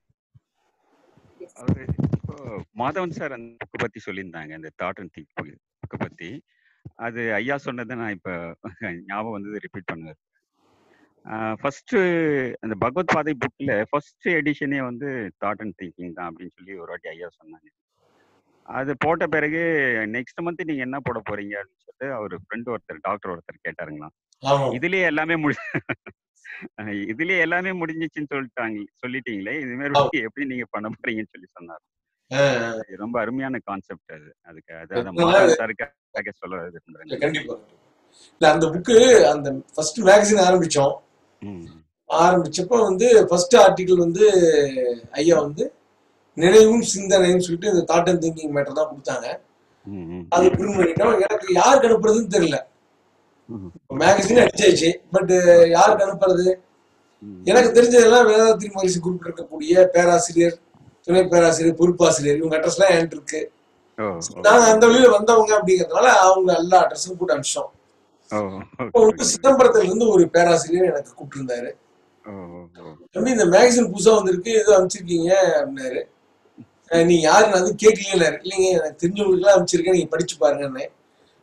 Yes. அவரு இப்போ மாதவன் சார் அந்த புக்கை பத்தி சொல்லியிருந்தாங்க இந்த தாட் அண்ட் திங்க் புக்கை பத்தி அது ஐயா சொன்னதை நான் இப்போ ஞாபகம் வந்தது ரிப்பீட் பண்ணுவேன் ஃபர்ஸ்ட் அந்த பகவத் பாதை புக்ல ஃபர்ஸ்ட் எடிஷனே வந்து தாட் அண்ட் திங்கிங் தான் அப்படின்னு சொல்லி ஒரு வாட்டி ஐயா சொன்னாங்க அது போட்ட பிறகு நெக்ஸ்ட் மந்த் நீங்க என்ன போட போறீங்க அப்படின்னு சொல்லிட்டு அவர் ஃப்ரெண்ட் ஒருத்தர் டாக்டர் ஒருத்தர் கேட்டாருங்களாம் ஆமா இதுலயே எல்லாமே முடி அஹ் இதுலயே எல்லாமே முடிஞ்சிச்சுன்னு சொல்லிட்டாங்க சொல்லிட்டீங்களே இது ஆமா மாதிரி எப்படி நீங்க பண்ண போறீங்கன்னு சொல்லி சொன்னார் ஆ, அது ரொம்ப அருமையான கான்செப்ட் அது அதுக்கு அது அதை ஆ. மாதவன் சாருக்காக சொல்ல இல்ல விரும்புறேன் கண்டிப்பா இல்ல அந்த புக்கு அந்த ஃபர்ஸ்ட் மேகசின் ஆரம்பிச்சோம் ம் ஆரம்பிச்சப்போ வந்து ஃபர்ஸ்ட் ஆர்டிகிள் வந்து ஐயா வந்து நினைவும் சிந்தனையும் சொல்லிட்டு இந்த தாட் அண்ட் திங்கிங் மேட்டர் தான் கொடுத்தாங்க ம் ம் அது பிரிண்ட் பண்ணிட்டோம் எனக்கு யாருக்கு அனுப்புறதுன்னு தெரியல ம் மேகசின் அடிச்சாச்சு பட் யாருக்கு அனுப்புறது ம் எனக்கு தெரிஞ்சதெல்லாம் வேதாத்திரி மகரிஷி குரூப் இருக்கக்கூடிய பேராசிரியர் துணை பேராசிரியர் பொறுப்பாசிரியர் இவங்க அட்ரஸ் எல்லாம் என்கிட்ட இருக்கு ஓ நாங்க ஓகே அந்த வழியில வந்தவங்க அப்படிங்கறதுனால அவங்க எல்லா அட்ரஸும் போட்டு அனுப்பிச்சோம் ஓ இப்போ ஓகே வந்து சிதம்பரத்துல இருந்து ஒரு பேராசிரியர் எனக்கு கூப்பிட்டு ஓ ஓ தம்பி இந்த மேகசின் புதுசா வந்திருக்கு ஏதோ அனுப்பிச்சிருக்கீங்க அப்படின்னாரு அஹ் நீங்க யாரு நான் வந்து கேட்கலையாரு இல்லைங்க எனக்கு தெரிஞ்சவங்களுக்கு எல்லாம் அனுப்பிச்சிருக்கேன் நீங்க படிச்சு பாருங்கன்னு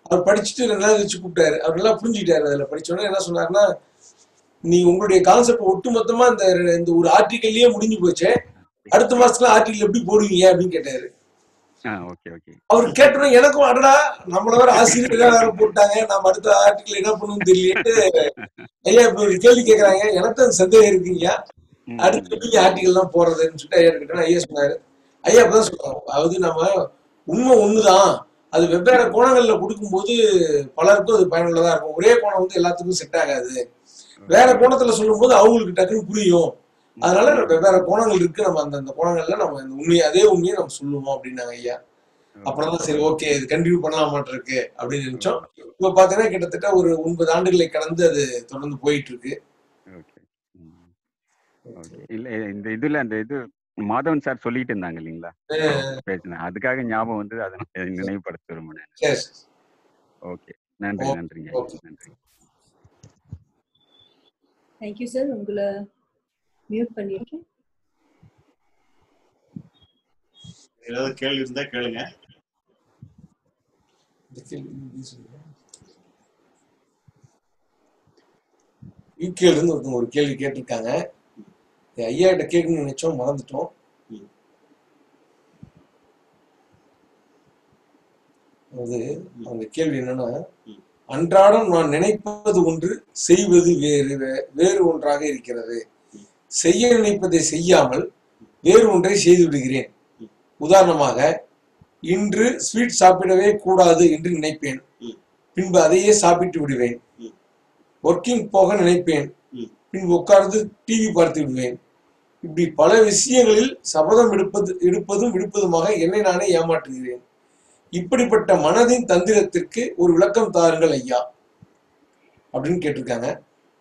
அவர் படிச்சுட்டு ரெண்டு நாள் கழிச்சு கூப்பிட்டாரு அவர் நல்லா புரிஞ்சுக்கிட்டாரு அதுல படிச்ச உடனே என்ன சொன்னாருன்னா நீ உங்களுடைய கான்செப்ட் ஒட்டு மொத்தமா இந்த இந்த ஒரு ஆர்டிக்கல்லயே முடிஞ்சு போச்சே அடுத்த மாசத்துல ஆர்டிக்கல் எப்படி போடுவீங்க அப்படின்னு கேட்டாரு ஆ ஓகே ஓகே அவர் கேட்டோன்னே எனக்கும் அடடா நம்மள வேற ஆசிரியர்கள் வேற போட்டாங்க நம்ம அடுத்த ஆர்டிக்கல் என்ன பண்ணுவோம் தெரியலன்ட்டு ஐயா இப்படி ஒரு கேள்வி கேக்குறாங்க எனக்கும் அந்த சந்தேகம் இருக்குங்கய்யா ம், அடுத்து ம். எப்படி ஆர்டிக்கல் எல்லாம் போடுறதுன்னு சொல்லிட்டு ஐயா கிட்ட ஐயா சொன்னாரு ஐயா அப்பதான் சொல்றாங்க அதாவது நம்ம உண்மை ஒண்ணுதான் அது வெவ்வேறு கோணங்கள்ல கொடுக்கும்போது பலருக்கும் அது பயனுள்ளதா இருக்கும் ஒரே கோணம் வந்து எல்லாத்துக்கும் செட் ஆகாது வேற கோணத்துல சொல்லும்போது அவங்களுக்கு டக்குன்னு புரியும் ம், அதனால ம். வெவ்வேறு கோணங்கள் இருக்கு நம்ம அந்த அந்த கோணங்கள்ல நம்ம இந்த உண்மையை அதே உண்மையை நம்ம சொல்லுவோம் அப்படின்னாங்க ஐயா அப்புறம் தான் சரி ஓகே இது கண்டினியூ பண்ணலாமாட்டு இருக்கு அப்படின்னு நினைச்சோம் இப்ப பாத்தீங்கன்னா கிட்டத்தட்ட ஒரு ஒன்பது ஆண்டுகளை கடந்து அது தொடர்ந்து போயிட்டு இருக்கு ஓகே ம். ஓகே இல்ல இந்த இதுல அந்த இது மாதவன் சார் சொல்லிட்டு இருந்தாங்க இல்லைங்களா அஹ் பேசினேன் அதுக்காக ஞாபகம் வந்து அதை நான் நினைவுபடுத்த விரும்பினேன் சரி சரி. ஓகே நன்றி ஓகே நன்றிங்க ஓகே நன்றி தேங்க்யூ சார் உங்களை மியூட் பண்ணியிருக்கேன் ஏதாவது கேள்வி இருந்தா கேளுங்க இந்த கேள்வி எப்படி சொல்லுங்க யூகேல இருந்து ஒருத்தவங்க ஒரு கேள்வி கேட்டிருக்காங்க இது ஐயா கிட்ட கேட்கணும்னு நினைச்சோம் மறந்துட்டோம் ம். அது ம். அந்த கேள்வி என்னன்னா ம். அன்றாடம் நான் நினைப்பது ஒன்று செய்வது வேறு வே- வேறு ஒன்றாக இருக்கிறது ம். செய்ய நினைப்பதை செய்யாமல் வேறு ஒன்றை செய்து விடுகிறேன் ம். உதாரணமாக இன்று ஸ்வீட் சாப்பிடவே கூடாது என்று நினைப்பேன் ம். பின்பு அதையே சாப்பிட்டு விடுவேன் ம். ஒர்க்கிங் போக நினைப்பேன் ம். பின்பு உட்கார்ந்து டிவி பார்த்து விடுவேன் இப்படி பல விஷயங்களில் சபதம் எடுப்பது எடுப்பதும் விடுப்பதுமாக என்னை நானே ஏமாற்றுகிறேன் இப்படிப்பட்ட மனதின் தந்திரத்திற்கு ஒரு விளக்கம் தாருங்கள் ஐயா அப்படின்னு கேட்டிருக்காங்க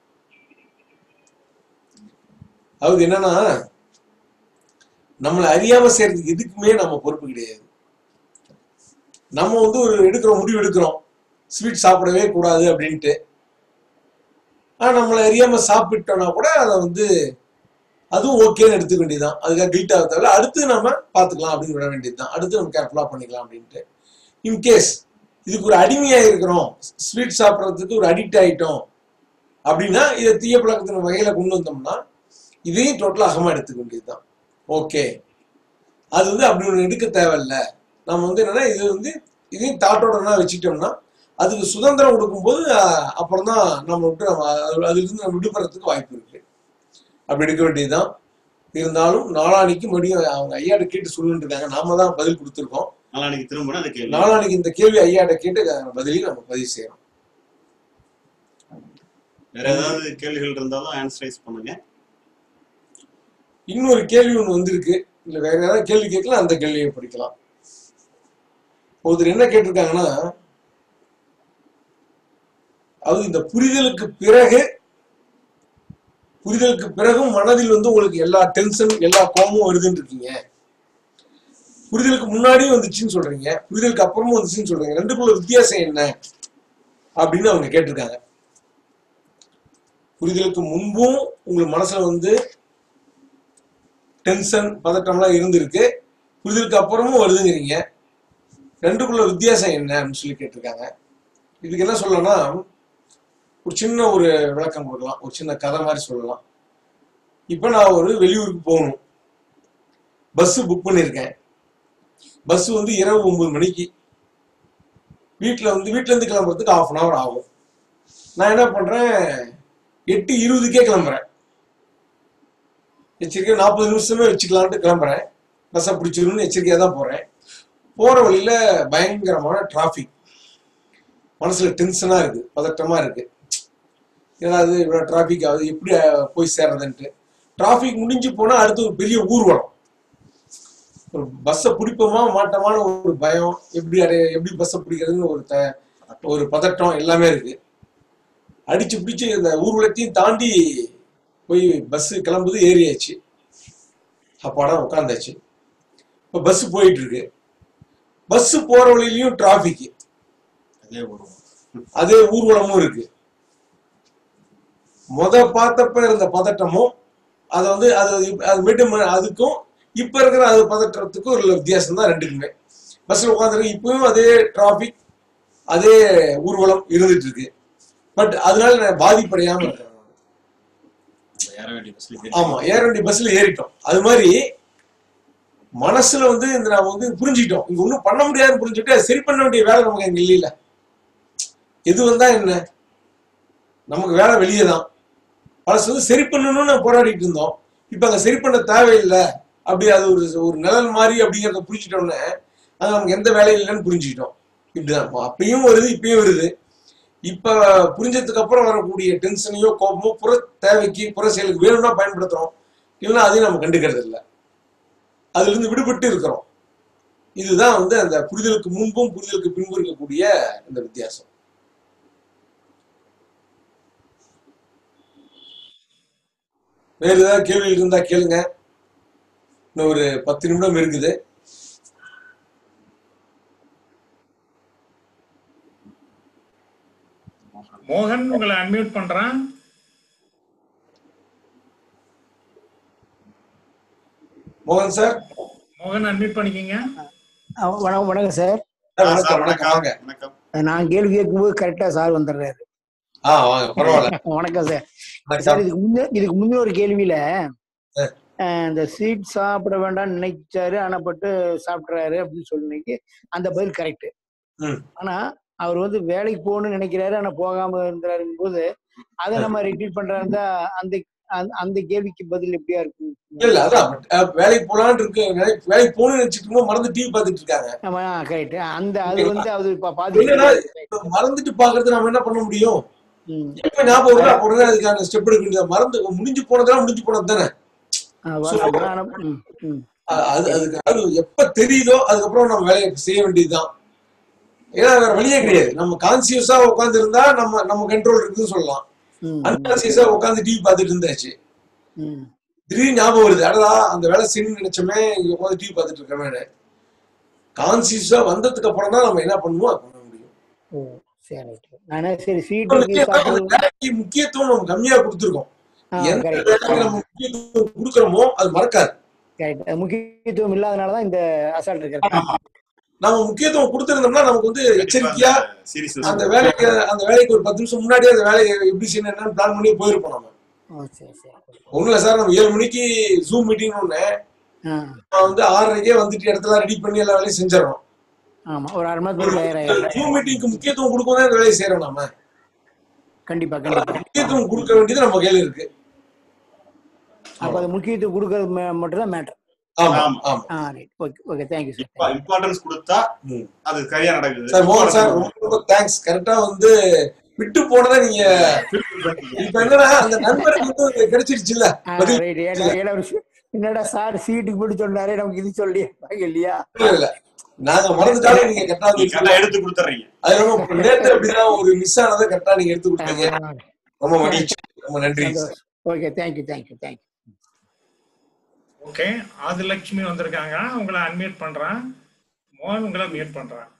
அதாவது என்னன்னா நம்மளை அறியாம செய்யறதுக்கு எதுக்குமே நம்ம பொறுப்பு கிடையாது நம்ம வந்து ஒரு எடுக்கிற முடிவு எடுக்கிறோம் ஸ்வீட் சாப்பிடவே கூடாது அப்படின்ட்டு ஆனா நம்மளை அறியாம சாப்பிட்டோம்னா கூட அதை வந்து அதுவும் ஓகேன்னு எடுத்துக்க வேண்டியதுதான் அதுக்காக கில்ட் ஆக தேவையில்ல அடுத்து நம்ம பார்த்துக்கலாம் அப்படின்னு விட வேண்டியதுதான் அடுத்து நம்ம கேர்ஃபுல்லா பண்ணிக்கலாம் அப்படின்ட்டு இன்கேஸ் இதுக்கு ஒரு அடிமையா இருக்கிறோம் ஸ்வீட் சாப்பிட்றதுக்கு ஒரு அடிக்ட் ஆயிட்டோம் அப்படின்னா இதை தீய பழக்கத்தின் வகையில கொண்டு வந்தோம்னா இதையும் டோட்டலா அகமா எடுத்துக்க வேண்டியதுதான் ஓகே அது வந்து அப்படி ஒன்று எடுக்க தேவையில்ல நம்ம வந்து என்னன்னா இது வந்து இதையும் தாட்டோட வச்சுட்டோம்னா அதுக்கு சுதந்திரம் கொடுக்கும்போது அஹ், அப்புறம் தான் நம்ம விட்டு நம்ம அது- அதிலிருந்து நம்ம விடுபடுறதுக்கு வாய்ப்பு இருக்கு அப்படி எடுக்க வேண்டியதுதான் இருந்தாலும் நாளானிக்கு மறுபடியும் அவங்க ஐயாட்ட கேட்டு சொல்லுன்னு இருக்காங்க நாம தான் பதில் கொடுத்துருக்கோம் நாளானிக்கு திரும்ப அந்த கேள்வி நாளானிக்கு இந்த கேள்வி ஐயாட்ட கேட்டு அஹ், பதிலையும் நம்ம பதிவு செய்யறோம் வேற ஏதாவது கேள்விகள் இருந்தாலும் ஆன்சரைஸ் பண்ணுங்க இன்னொரு கேள்வி ஒண்ணு வந்திருக்கு இல்ல வேற ஏதாவது கேள்வி கேட்கலாம் அந்த கேள்வியை படிக்கலாம் ஒருத்தர் என்ன கேட்டிருக்காங்கன்னா அது இந்த புரிதலுக்கு பிறகு புரிதலுக்கு பிறகும் மனதில் வந்து உங்களுக்கு எல்லா டென்ஷன் எல்லா கோபமும் வருதுன்னு இருக்கீங்க புரிதலுக்கு முன்னாடியும் வந்துச்சுன்னு சொல்றீங்க புரிதலுக்கு அப்புறமும் வந்துச்சுன்னு சொல்றீங்க ரெண்டுக்குள்ள வித்தியாசம் என்ன அப்படின்னு அவங்க கேட்டிருக்காங்க புரிதலுக்கு முன்பும் உங்களுக்கு மனசுல வந்து டென்ஷன் பதட்டம்லாம் இருந்திருக்கு புரிதலுக்கு அப்புறமும் வருதுங்கிறீங்க ரெண்டுக்குள்ள வித்தியாசம் என்ன அப்படின்னு சொல்லி கேட்டிருக்காங்க இதுக்கு என்ன சொல்லலாம்னா ஒரு சின்ன ஒரு விளக்கம் கொடுக்கலாம் ஒரு சின்ன கதை மாதிரி சொல்லலாம் இப்போ நான் ஒரு வெளியூருக்கு போகணும் பஸ் புக் பண்ணியிருக்கேன் பஸ் வந்து இரவு ஒன்பது மணிக்கு வீட்டில் வந்து வீட்ல இருந்து கிளம்புறதுக்கு half அன் ஹவர் ஆகும் நான் என்ன பண்றேன் எட்டு இருபதுக்கே கிளம்புறேன் எச்சரிக்கையா நாற்பது நிமிஷமே வச்சுக்கலான்ட்டு கிளம்புறேன் பஸ்ஸை பிடிச்சிருன்னு எச்சரிக்கையா தான் போறேன் போற வழியில பயங்கரமான டிராஃபிக் மனசுல டென்ஷனா இருக்கு பதட்டமா இருக்கு ஏன்னா அது இவ்வளவு டிராஃபிக் ஆகுது எப்படி அஹ், போய் சேர்றதுன்ட்டு டிராஃபிக் முடிஞ்சு போனா அடுத்து ஒரு பெரிய ஊர்வலம் ஒரு பஸ்ஸை பிடிப்போமா மாட்டோமான ஒரு பயம் எப்படி அடைய எப்படி பஸ்ஸை பிடிக்கிறதுன்னு ஒரு த ஒரு பதட்டம் எல்லாமே இருக்கு அடிச்சு பிடிச்சு இந்த ஊர்வலத்தையும் தாண்டி போய் பஸ் கிளம்புது ஏறியாச்சு அப்பாடா உட்காந்தாச்சு இப்போ பஸ் போயிட்டு இருக்கு பஸ் போற வழியிலயும் டிராபிக் அதே வரும் அதே ஊர்வலமும் இருக்கு முத பார்த்தப்ப இருந்த பதட்டமும் அதை வந்து அது அது மீண்டும் அதுக்கும் இப்ப இருக்கிற அது பதட்டத்துக்கும் ஒரு வித்தியாசம் தான் ரெண்டுக்குமே பஸ்ல உட்காந்துருக்கு இப்பவும் அதே டிராபிக் அதே ஊர்வலம் இருந்துட்டு இருக்கு பட் அதனால நான் பாதிப்படையாம இருக்கேன் ஏற வேண்டிய பஸ்ல ஆமா ஏற வேண்டிய பஸ்ல ஏறிட்டோம் அது மாதிரி மனசுல வந்து இந்த நாம வந்து புரிஞ்சுக்கிட்டோம் இங்க ஒண்ணும் பண்ண முடியாதுன்னு புரிஞ்சுட்டு அதை சரி பண்ண வேண்டிய வேலை நமக்கு அங்க இல்லையில எது வந்தா என்ன நமக்கு வேலை வெளியே தான் பழசு வந்து சரி பண்ணணும்னு போராடிட்டு இருந்தோம் இப்ப அங்க சரி பண்ண தேவையில்லை அப்படி அது ஒரு ஒரு நிழல் மாதிரி அப்படிங்கிறத புரிஞ்சுட்டோம்னே அது நமக்கு எந்த வேலையும் இல்லைன்னு புரிஞ்சுக்கிட்டோம் இப்படிதான் இப்போ அப்பயும் வருது இப்பயும் வருது இப்ப புரிஞ்சதுக்கு அப்புறம் வரக்கூடிய டென்ஷனையோ கோபமோ புற தேவைக்கு புற செயலுக்கு வேணும்னா பயன்படுத்துறோம் இல்லைன்னா அதையும் நம்ம கண்டுக்கிறது இல்லை அதுல இருந்து விடுபட்டு இருக்கிறோம் இதுதான் வந்து அந்த புரிதலுக்கு முன்பும் புரிதலுக்கு பின்பும் இருக்கக்கூடிய இந்த வித்தியாசம் வேற ஏதாவது கேள்வி இருந்தா கேளுங்க இன்னும் ஒரு பத்து நிமிடம் இருக்குது மோகன் உங்களை அன்மியூட் பண்றான் மோகன் சார் மோகன் அன்மியூட் பண்ணிக்கிங்க அஹ் வணக்கம் வணக்கம் சார் வணக்கம் வணக்கம் வாங்க வணக்கம் நான் கேள்வி கேட்கும்போது கரெக்டா சார் வந்துடுறாரு ஆ வாங்க பரவாயில்ல வணக்கம் சார் வணக்கம். சார் இதுக்கு முன்ன இதுக்கு முன்ன ஒரு கேள்வியில அஹ். அஹ், இந்த ஸ்வீட் சாப்பிட வேண்டாம்னு நினைச்சாரு ஆனா பட்டு சாப்பிட்றாரு அப்படின்னு சொல்லி அந்த பதில் கரெக்ட் ம். ஆனா அவர் வந்து வேலைக்கு போகணும்னு நினைக்கிறாரு ஆனா போகாம இருந்தாருங்கும் போது அதை நம்ம ரிப்பீட் பண்றாருந்தா அந்த அந்த- அந்த கேள்விக்கு பதில் எப்படியா இருக்கும் இல்ல இல்ல அதான் அஹ் வேலைக்கு போலான்னு இருக்கு வேலைக்கு வேலைக்கு போகணும்னு நினைச்சிட்டு இருக்கும்போது மறந்து டிவி பார்த்துட்டு இருக்காங்க ஆமா கரெக்ட் அந்த அது வந்து அது பா- பாதி என்னன்னா இப்ப மறந்துட்டு பாக்குறது நம்ம என்ன பண்ண முடியும் ம். எப்ப ஞாபகம் வருதோ அப்ப உடனே அதுக்கான ஸ்டெப் எடுக்க வேண்டியது மறந்து முடிஞ்சு போனதெல்லாம் முடிஞ்சு போனது தானே ஆ, So, வா- ஆனா, ம், ம். அ- அது அதுக்கு அது எப்ப தெரியுதோ அதுக்கப்புறம் நம்ம வேலையை செய்ய வேண்டியதுதான் ஏன்னா வேற வழியே கிடையாது நம்ம கான்சியஸா உட்கார்ந்து இருந்தா நம்ம நம்ம கண்ட்ரோல் இருக்குன்னு சொல்லலாம் ம், அன்கான்சியஸா உட்கார்ந்து டிவி பார்த்துட்டு இருந்தாச்சு ம். திடீர்னு ஞாபகம் வருது அடடா அந்த வேலை செய்யணும்னு நினைச்சோமே இங்க உட்காந்து டிவி பார்த்துட்டு இருக்கமே கான்சியஸா வந்ததுக்கு அப்புறம் தான் நம்ம என்ன பண்ணுவோம் அது பண்ண முடியும் ஓ சரி ரைட் நானே சரி இன்னொன்னு ஸ்வீட்டுக்கு அந்த சாப்பிடுறது வேலைக்கு முக்கியத்துவம் நம்ம கம்மியா கொடுத்துருக்கோம் ஆ எந்த கரெக்ட் வேலைக்கு நம்ம முக்கியத்துவம் கொடுக்குறோமோ அது மறக்காது கரெக்ட் முக்கியத்துவம் இல்லாதனால தான் இந்த அசால்ட் இருக்கிறது நம்ம முக்கியத்துவம் கொடுத்திருந்தோம்னா நமக்கு வந்து எச்சரிக்கையா சீரியஸ் அந்த வேலைக்கு அந்த வேலைக்கு ஒரு பத்து நிமிஷம் முன்னாடியே அந்த வேலையை எப்படி செய்யணும் என்னன்னு பிளான் பண்ணி போயிருப்போம் நம்ம ஓ சரி சரி ஒண்ணும் இல்ல சார் நம்ம ஏழு மணிக்கு ஜூம் மீட்டிங் ஒண்ணு ஆ நான் வந்து ஆறரைக்கே வந்துட்டு இடத்துல ரெடி பண்ணி எல்லா வேலையும் செஞ்சிடறோம் ஆமா ஒரு அரை மணி நேரத்துக்கு தயாராகிடுறேன் ஜூம் மீட்டிங்க்கு முக்கியத்துவம் கொடுக்கும் தான் இந்த வேலையை செய்யறோம் நம்ம கண்டிப்பா கண்டிப்பா முக்கியத்துவம் கொடுக்க வேண்டியது நம்ம கையில இருக்கு அப்ப அது முக்கியத்துவம் கொடுக்கறது மே- மட்டும்தான் மேட்டர் ஆமா ஆமா. ஆமா ஆ right okay okay thank you sir importance கொடுத்தா ம். அது சரியா நடக்குது சார் மோகன் சார் ரொம்ப ரொம்ப தேங்க்ஸ் கரெக்டா வந்து விட்டு போனதை நீங்க இப்ப என்னன்னா அந்த நண்பருக்கு வந்து கிடைச்சிருச்சுல்ல பதில் ரைட் ஏன்னா ஏன்னா ஒரு சி- என்னடா சார் சீட்டுக்கு போட்டு சொன்னாரே நமக்கு இது சொல்லி இல்லையா இல்ல இல்ல நாங்க மறந்துட்டாலும் நீங்க கரெக்டா நீங்க கரெக்டா எடுத்து கொடுத்துறீங்க அது ரொம்ப நேற்று அப்படிதான் ஒரு மிஸ் ஆனதை கரெக்டா நீங்க எடுத்து கொடுத்தீங்க ரொம்ப மகிழ்ச்சி ரொம்ப நன்றி sir okay thank you thank you thank you okay Adhilakshmi வந்திருக்காங்க உங்களை அன்மியூட் பண்றேன் மோகன் உங்களை மியூட் பண்றேன்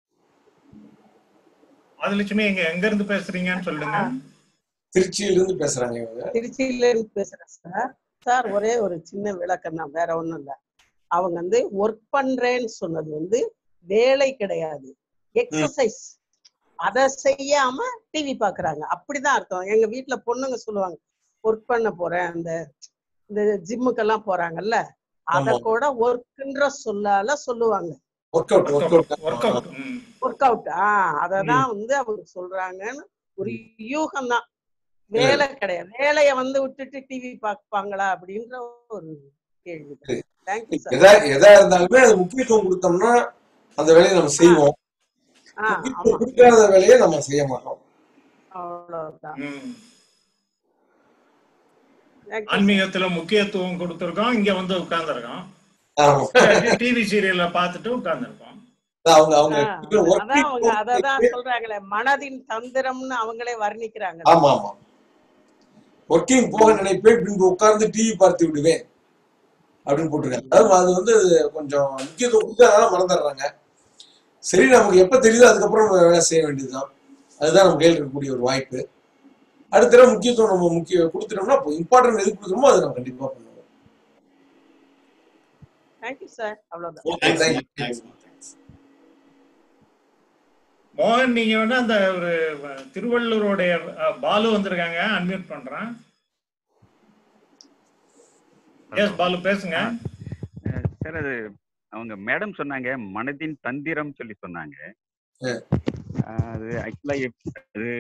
ஆதிலட்சுமி எங்க எங்க இருந்து பேசுறீங்கன்னு சொல்லுங்க திருச்சியில இருந்து பேசுறாங்க இவங்க திருச்சியில இருந்து பேசுறேன் சார் சார் ஒரே ஒரு சின்ன விளக்கம் தான் வேற ஒண்ணும் இல்ல அவங்க வந்து ஒர்க் பண்றேன்னு சொன்னது வந்து வேலை கிடையாது எக்ஸசைஸ் அத செய்யாம டிவி பாக்குறாங்க அப்படிதான் அர்த்தம் எங்க வீட்ல பொண்ணுங்க சொல்லுவாங்க ஒர்க் பண்ண போறேன் அந்த இந்த ஜிம்முக்கெல்லாம் போறாங்கல்ல அத ஆமா. கூட ஒர்க்ன்ற சொல்லால சொல்லுவாங்க work out work out work out work out ஆஹ் அததான் வந்து அவங்க சொல்றாங்கன்னு ஒரு யூகம் தான் வேலை கிடையாது வேலைய வந்து விட்டுட்டு டிவி பார்ப்பாங்களா அப்படின்ற ஒரு கேள்வி தேங்க்யூ சார் எதா எதா இருந்தாலுமே அது முக்கியத்துவம் கொடுத்தோம்னா அந்த வேலையை நம்ம செய்வோம் ஆஹ் முக்கியத்துவம் கொடுக்காத வேலையை நம்ம செய்ய மாட்டோம் அவ்வளவுதான் ம். Thank you, sir. ஆன்மீகத்துல முக்கியத்துவம் கொடுத்துருக்கோம் இங்க வந்து உட்கார்ந்துருக்கோம் ஆமா டிவி சீரியல்ல பார்த்துட்டு உட்கார்ந்துருக்கோம் அவங்க அவங்க ஆஹ் அதான் அவங்க அததான் சொல்றாங்களே மனதின் தந்திரம்னு அவங்களே வர்ணிக்கிறாங்க ஆமா ஆமா ஒர்க்கிங் போக நினைப்பேன் பின்பு உட்கார்ந்து டிவி பார்த்து விடுவேன் அப்படின்னு போட்டிருக்காங்க அதாவது அது வந்து கொஞ்சம் முக்கியத்துவம் கொடுத்து அதனால மறந்துடுறாங்க சரி நமக்கு எப்ப தெரியுதோ அதுக்கப்புறம் நம்ம வேலை செய்ய வேண்டியதுதான் அதுதான் நம்ம கையில் இருக்கக்கூடிய ஒரு வாய்ப்பு அடுத்த தடவை முக்கியத்துவம் நம்ம முக்கிய கொடுத்துட்டோம்னா இம்பார்ட்டன்ட் எது கொடுக்குறோமோ அதை நம்ம கண்டிப்பா பண்ணுவோம் தேங்க்யூ சார் அவ்வளவுதான் ஓகே தேங்க்யூ தேங்க்ஸ் மோகன் நீங்க வேணா அந்த ஒரு அஹ், திருவள்ளூருடைய அஹ், பாலு வந்திருக்காங்க அன்மியூட் பண்றேன் எஸ் பாலு பேசுங்க சார் அது அவங்க மேடம் சொன்னாங்க மனதின் தந்திரம் சொல்லி சொன்னாங்க அஹ் அது ஆக்சுவலா அது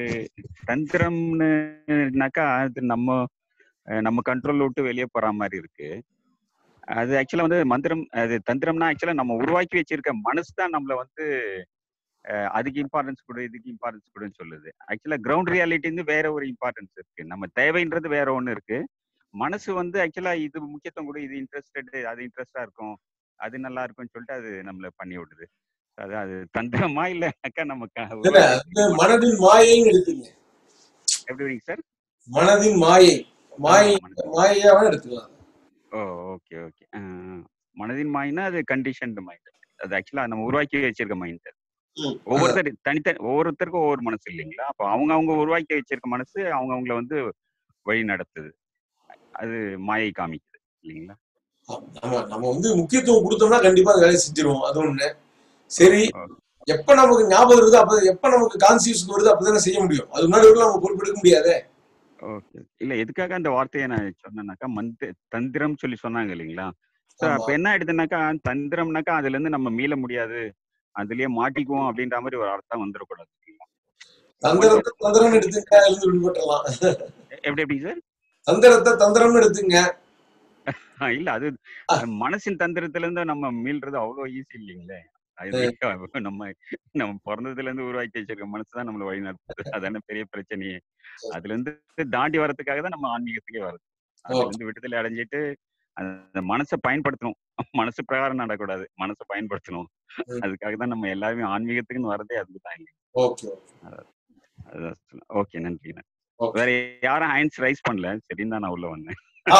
தந்திரம்னுனாக்கா அது நம்ம அஹ் நம்ம கண்ட்ரோல் விட்டு வெளியே போற மாதிரி இருக்கு அது ஆக்சுவலா வந்து மந்திரம் அது தந்திரம்னா ஆக்சுவலா நம்ம உருவாக்கி வச்சிருக்க மனசு தான் நம்மள வந்து அஹ் அதுக்கு இம்பார்ட்டன்ஸ் கொடு இதுக்கு இம்பார்ட்டன்ஸ் கொடுன்னு சொல்லுது ஆக்சுவலா கிரவுண்ட் ரியாலிட்டின்னு வேற ஒரு இம்பார்ட்டன்ஸ் இருக்கு நம்ம தேவைன்றது வேற ஒண்ணு இருக்கு மனசு வந்து ஆக்சுவலா இது முக்கியத்துவம் கொடு இது இன்ட்ரெஸ்டட் அது இன்ட்ரெஸ்டா இருக்கும் அது நல்லா இருக்கும்னு சொல்லிட்டு அது நம்மள பண்ணி விடுது அது அது தந்திரமா இல்லைனாக்கா நம்ம க- இல்ல உருவாக்கி அது மனதின் மாயைன்னு எடுத்துங்க எப்படி வரீங்க சார் மனதின் மாயை ஆ மாயை மனதின் மாயையாவே எடுத்துக்கலாம் ஓ ஓகே ஓகே மனதின் மைண்ட்னா அது கண்டிஷன்டு மைண்ட் அது ஆக்சுவலா நம்ம உருவாக்கி வச்சிருக்க மைண்ட் ம், அதான். ஒவ்வொருத்தர் தனித்தனி ஒவ்வொருத்தருக்கும் ஒவ்வொரு மனசு இல்லைங்களா அப்போ அவங்க அவங்க உருவாக்கி வச்சிருக்க மனசு அவங்க அவங்கள வந்து வழி நடத்துது அது மாயை காமிக்குது இல்லைங்களா நம்ம நம்ம வந்து முக்கியத்துவம் கொடுத்தோம்னா கண்டிப்பா அது வேலையை செஞ்சிருவோம் அது ஒண்ணு சரி ஓ எப்ப நமக்கு ஞாபகம் இருக்குதோ அப்ப எப்ப நமக்கு கான்சியஸ்க்கு வருதோ அப்பதானே செய்ய முடியும் அது முன்னாடி வரைக்கும் நம்ம பொறுப்பெடுக்க முடியாதே ஓகே இல்ல எதுக்காக அந்த வார்த்தையை நான் சொன்னேன்னாக்கா மந்த் தந்திரம் சொல்லி சொன்னாங்க இல்லைங்களா ஸோ ஆமா அப்ப என்ன ஆயிடுதுனாக்கா தந்திரம்னாக்கா அதுல இருந்து நம்ம மீள முடியாது அதுலயே மாட்டிக்குவோம் அப்படின்ற மாதிரி ஒரு அர்த்தம் வந்துடக்கூடாது இல்லைங்களா தந்திரத்தை தந்திரம்னு எடுத்துங்க அதுல இருந்து விடுபட்டுறலாம் எப்படி எப்படி சார் தந்திரத்தை தந்திரம்னு எடுத்துங்க இல்ல அது அது மனசின் தந்திரத்துல இருந்து நம்ம மீள்றது அவ்வளோ ஈஸி இல்லைங்களே அது நம்ம நம்ம பிறந்ததுல இருந்து உருவாக்கி வச்சிருக்க மனசு தான் நம்மள வழி நடத்துது அதான பெரிய பிரச்சனையே அதுல இருந்து தாண்டி வர்றதுக்காக தான் நம்ம ஆன்மீகத்துக்கே வருது அதுல இருந்து விடுதலை அடைஞ்சிட்டு அந்த மனசை பயன்படுத்தணும் மனசு பிரகாரம் நடக்கூடாது மனசை பயன்படுத்தணும் அதுக்காக தான் நம்ம எல்லாருமே ஆன்மீகத்துக்குன்னு வரதே அதுக்கு தான் இல்லை ஓகே அதுதான் ஓகே நன்றி வேற யாரும் ஹேண்ட்ஸ் ரைஸ் பண்ணல சரின்னு தான் நான் உள்ள வந்தேன்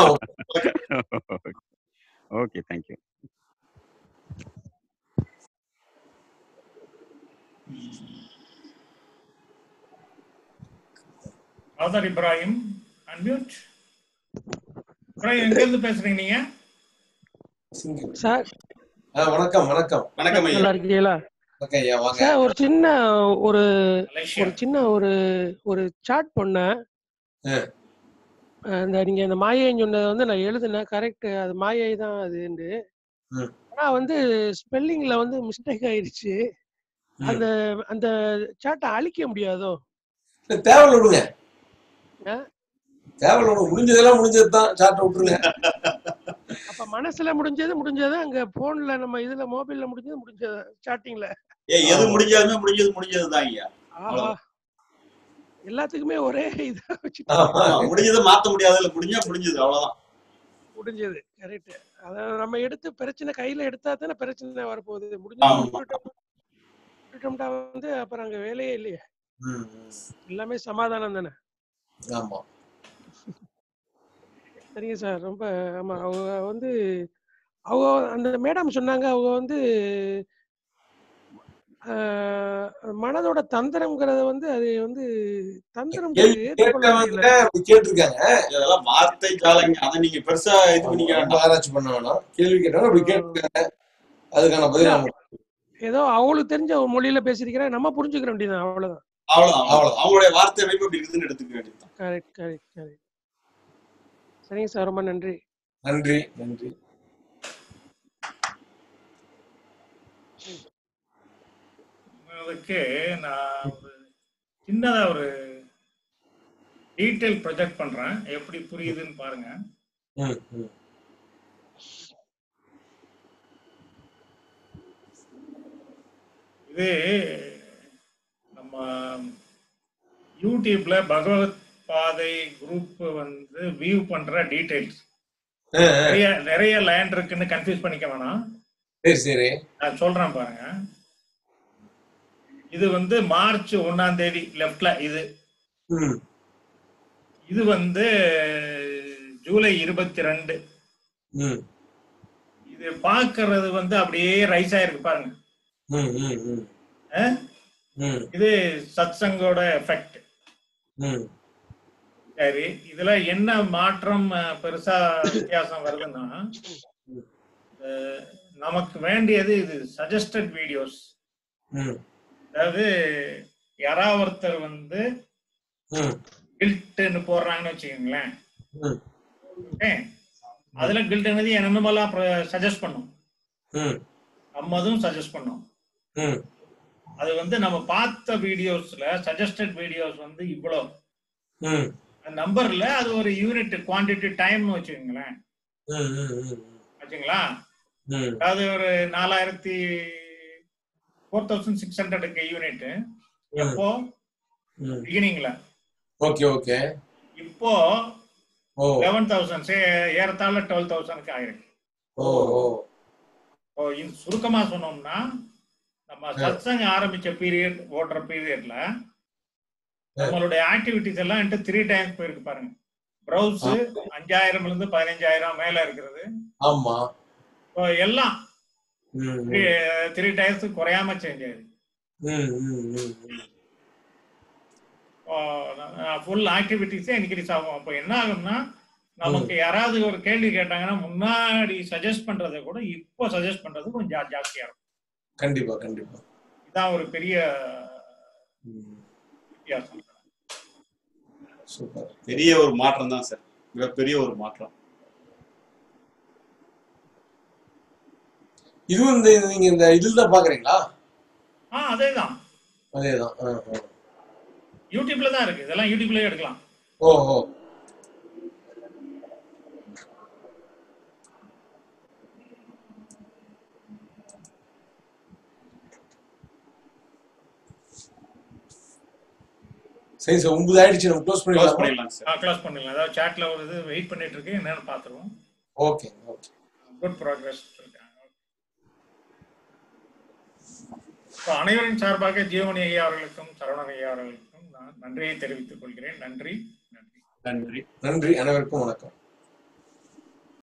okay thank you Aadhar Ibrahim unmute Ibrahim எங்க இருந்து பேசுறீங்க நீங்க சார் ஆ, வணக்கம் வணக்கம் வணக்கம் ஐயா நல்லா இருக்கீங்களா வணக்கம் ஐயா வாங்க சார் ஒரு சின்ன ஒரு மலேசியா ஒரு சின்ன ஒரு ஒரு சாட் பண்ணேன் ஆ, அந்த நீங்க இந்த மாயைன்னு சொன்னதை வந்து நான் எழுதுனேன் கரெக்ட் அது மாயை தான் அதுண்டு ம், ஆனா வந்து ஸ்பெல்லிங்ல வந்து மிஸ்டேக் ஆயிடுச்சு ம். அந்த அந்த சாட்டை அழிக்க முடியாதோ இல்ல, தேவல விடுங்க ஆ? தேவல விடுங்க முடிஞ்சதெல்லாம் முடிஞ்சது தான் சாட்டை விட்டுருங்க அப்ப மனசுல முடிஞ்சது முடிஞ்சது அங்க போன்ல நம்ம இதுல மொபைல்ல முடிஞ்சது முடிஞ்சது சாட்டிங்ல ஏ எது ஆமா முடிஞ்சாலுமே முடிஞ்சது முடிஞ்சது தான் ஐயா ஆஹா அவ்வளவுதான் எல்லாத்துக்குமே ஒரே இதா வச்சுட்டு ஆமா ஆமா முடிஞ்சதை மாத்த முடியாது இல்ல முடிஞ்சா முடிஞ்சது அவ்வளவுதான் முடிஞ்சது கரெக்ட் அதாவது நம்ம எடுத்து பிரச்சனை கையில எடுத்தா தானே பிரச்சனை வரப்போகுது முடிஞ்சது ஆமா விட்டுட்டோம் விட்டுட்டோம்டா வந்து அப்புறம் அங்க வேலையே இல்லையே ம், ம். எல்லாமே சமாதானம் தானே ஆமா சரிங்க சார் ரொம்ப ஆமா அவங்க வந்து அவங்க அந்த மேடம் சொன்னாங்க அவங்க வந்து ஆஹ், மனதோட தந்திரம்ங்கிறத வந்து அது வந்து தந்திரம்ங்கிறது கேள்வி ஏற்றுக்கொள்ள கேட்டவங்க முடியல அப்படி கேட்டிருக்காங்க இதெல்லாம் வார்த்தை ஜாலங்க அதை நீங்க பெருசா இது ஆமா பண்ணிக்க ரொம்ப வேண்டாம் ஆராய்ச்சி பண்ண வேணாம் கேள்வி கேட்டவங்க அப்படி ஆஹ், கேட்டிருக்காங்க அதுக்கான பதில் இல்ல அவங்க ஏதோ அவங்களுக்கு தெரிஞ்ச ஒரு மொழியில பேசியிருக்கிறேன் நம்ம புரிஞ்சுக்கிற வேண்டியது அவ்வளவுதான் அவ்வளவுதான் அவ்வளவுதான் அவ்வளவுதான் அவங்களுடைய வார்த்தை அமைப்பு அப்படி இருக்குதுன்னு எடுத்துக்க வேண்டியதுதான் கரெக்ட் கரெக்ட் கரெக்ட் சரிங்க சார் ரொம்ப நன்றி நன்றி நன்றி அதுக்கு நான் ஒரு சின்னதா ஒரு டீட்டெயில் ப்ரொஜெக்ட் பண்றேன் எப்படி புரியுதுன்னு பாருங்க ம், ம். இது நம்ம யூடியூப்ல பகவத் பாதை குரூப் வந்து வியூ பண்ற டீடைல்ஸ் ஆ, ஆ. நிறைய நிறைய லேண்ட் இருக்குன்னு கன்ஃபியூஸ் பண்ணிக்க வேணாம் சரி சரி நான் சொல்றேன் பாருங்க இது வந்து மார்ச் ஒன்னாம் தேதி லெஃப்ட்ல இது ம் இது வந்து ஜூலை இருபத்தி ரெண்டு ம் இது பார்க்கிறது வந்து அப்படியே ரைஸ் ஆயிருக்கு பாருங்க ம் ம் ம் அஹ்? ம் இது சத்சங்கோட எஃபெக்ட் ம் சரி இதுல என்ன மாற்றம் அஹ், பெருசா வித்தியாசம் வருதுன்னா அஹ், நமக்கு வேண்டியது இது சஜஸ்டட் வீடியோஸ் ம் அதாவது யாராவது ஒருத்தர் வந்து ம் கில்ட்டுன்னு போடுறாங்கன்னு வச்சுக்கோங்களேன் ம் ஓகே அதுல கில்ட்டுனது என்னமெல்லாம் சஜஸ்ட் பண்ணும் ம் நம்ம அதுவும் சஜஸ்ட் பண்ணோம் ம் அது வந்து நம்ம பார்த்த வீடியோஸ்ல சஜஸ்டட் வீடியோஸ் வந்து இவ்வளோ ம் நம்பர்ல அது ஒரு யூனிட் குவான்டிட்டி டைம்னு வச்சுக்கோங்களேன் ம் ம் ம் வச்சுங்களா ம் அதாவது ஒரு நாலாயிரத்தி ஃபோர் தௌசண்ட் சிக்ஸ் ஹண்ட்ரடுக்கு யூனிட் எப்போ ம் பிகினிங்ல ஓகே ஓகே இப்போ ஓ லெவன் தௌசண்ட் ஏறத்தாழ டுவெல் தௌசண்ட்க்கு ஆயிருக்கு ஓ ஓ இப்போ இந்த சுருக்கமா சொன்னோம்னா நம்ம சத்சங்க ஆரம்பிச்ச பீரியட் ஓடுற பீரியட்ல நம்மளுடைய ஆக்டிவிட்டிஸ் எல்லாம் என்கிட்ட த்ரீ டைம்ஸ் போயிருக்கு பாருங்க ப்ரௌஸ் அஞ்சாயிரம்ல இருந்து பதினஞ்சாயிரம் மேல இருக்கிறது ஆமா இப்போ எல்லாம் ம் ம் த்ரீ டைம்ஸ் குறையாம சேஞ்ச் ஆயிருக்கு ம் ம் ம் ம் ஃபுல் ஆக்டிவிட்டிஸே இன்க்ரீஸ் ஆகும் அப்போ என்ன ஆகும்னா நமக்கு யாராவது ஒரு கேள்வி கேட்டாங்கன்னா முன்னாடி சஜஸ்ட் பண்றதை கூட இப்போ சஜஸ்ட் பண்றது கொஞ்சம் ஜா- ஜாஸ்தியா இருக்கும் கண்டிப்பா கண்டிப்பா இதான் ஒரு பெரிய ம் வித்தியாசம் சூப்பர் பெரிய ஒரு மாற்றம் தான் சார் மிகப்பெரிய ஒரு மாற்றம் இதுவும் இந்த நீங்க இந்த இதுல தான் பாக்குறீங்களா ஆ அதேதான் அதேதான் ஆ, ஆ. யூடியூப்ல தான் இருக்கு இதெல்லாம் யூடியூப்லயே எடுக்கலாம் ஓ ஓ சரி சார் ஒன்பது ஆயிடுச்சு நம்ம க்ளோஸ் க்ளோஸ் பண்ணிடலாம் பண்ணிடலாம் சார் க்ளாஸ் பண்ணிடலாம் அதாவது சாட்ல ஒரு இது வெயிட் பண்ணிட்டு இருக்கு என்னன்னு பாத்துருவோம் ஓகே ஓகே குட் ப்ராக்ரஸ் இருக்காங்க இப்போ அனைவரின் சார்பாக ஜீவனி ஐயா அவர்களுக்கும் சரவணன் ஐயா அவர்களுக்கும் நான் நன்றியை தெரிவித்துக் கொள்கிறேன் நன்றி நன்றி நன்றி நன்றி அனைவருக்கும் வணக்கம்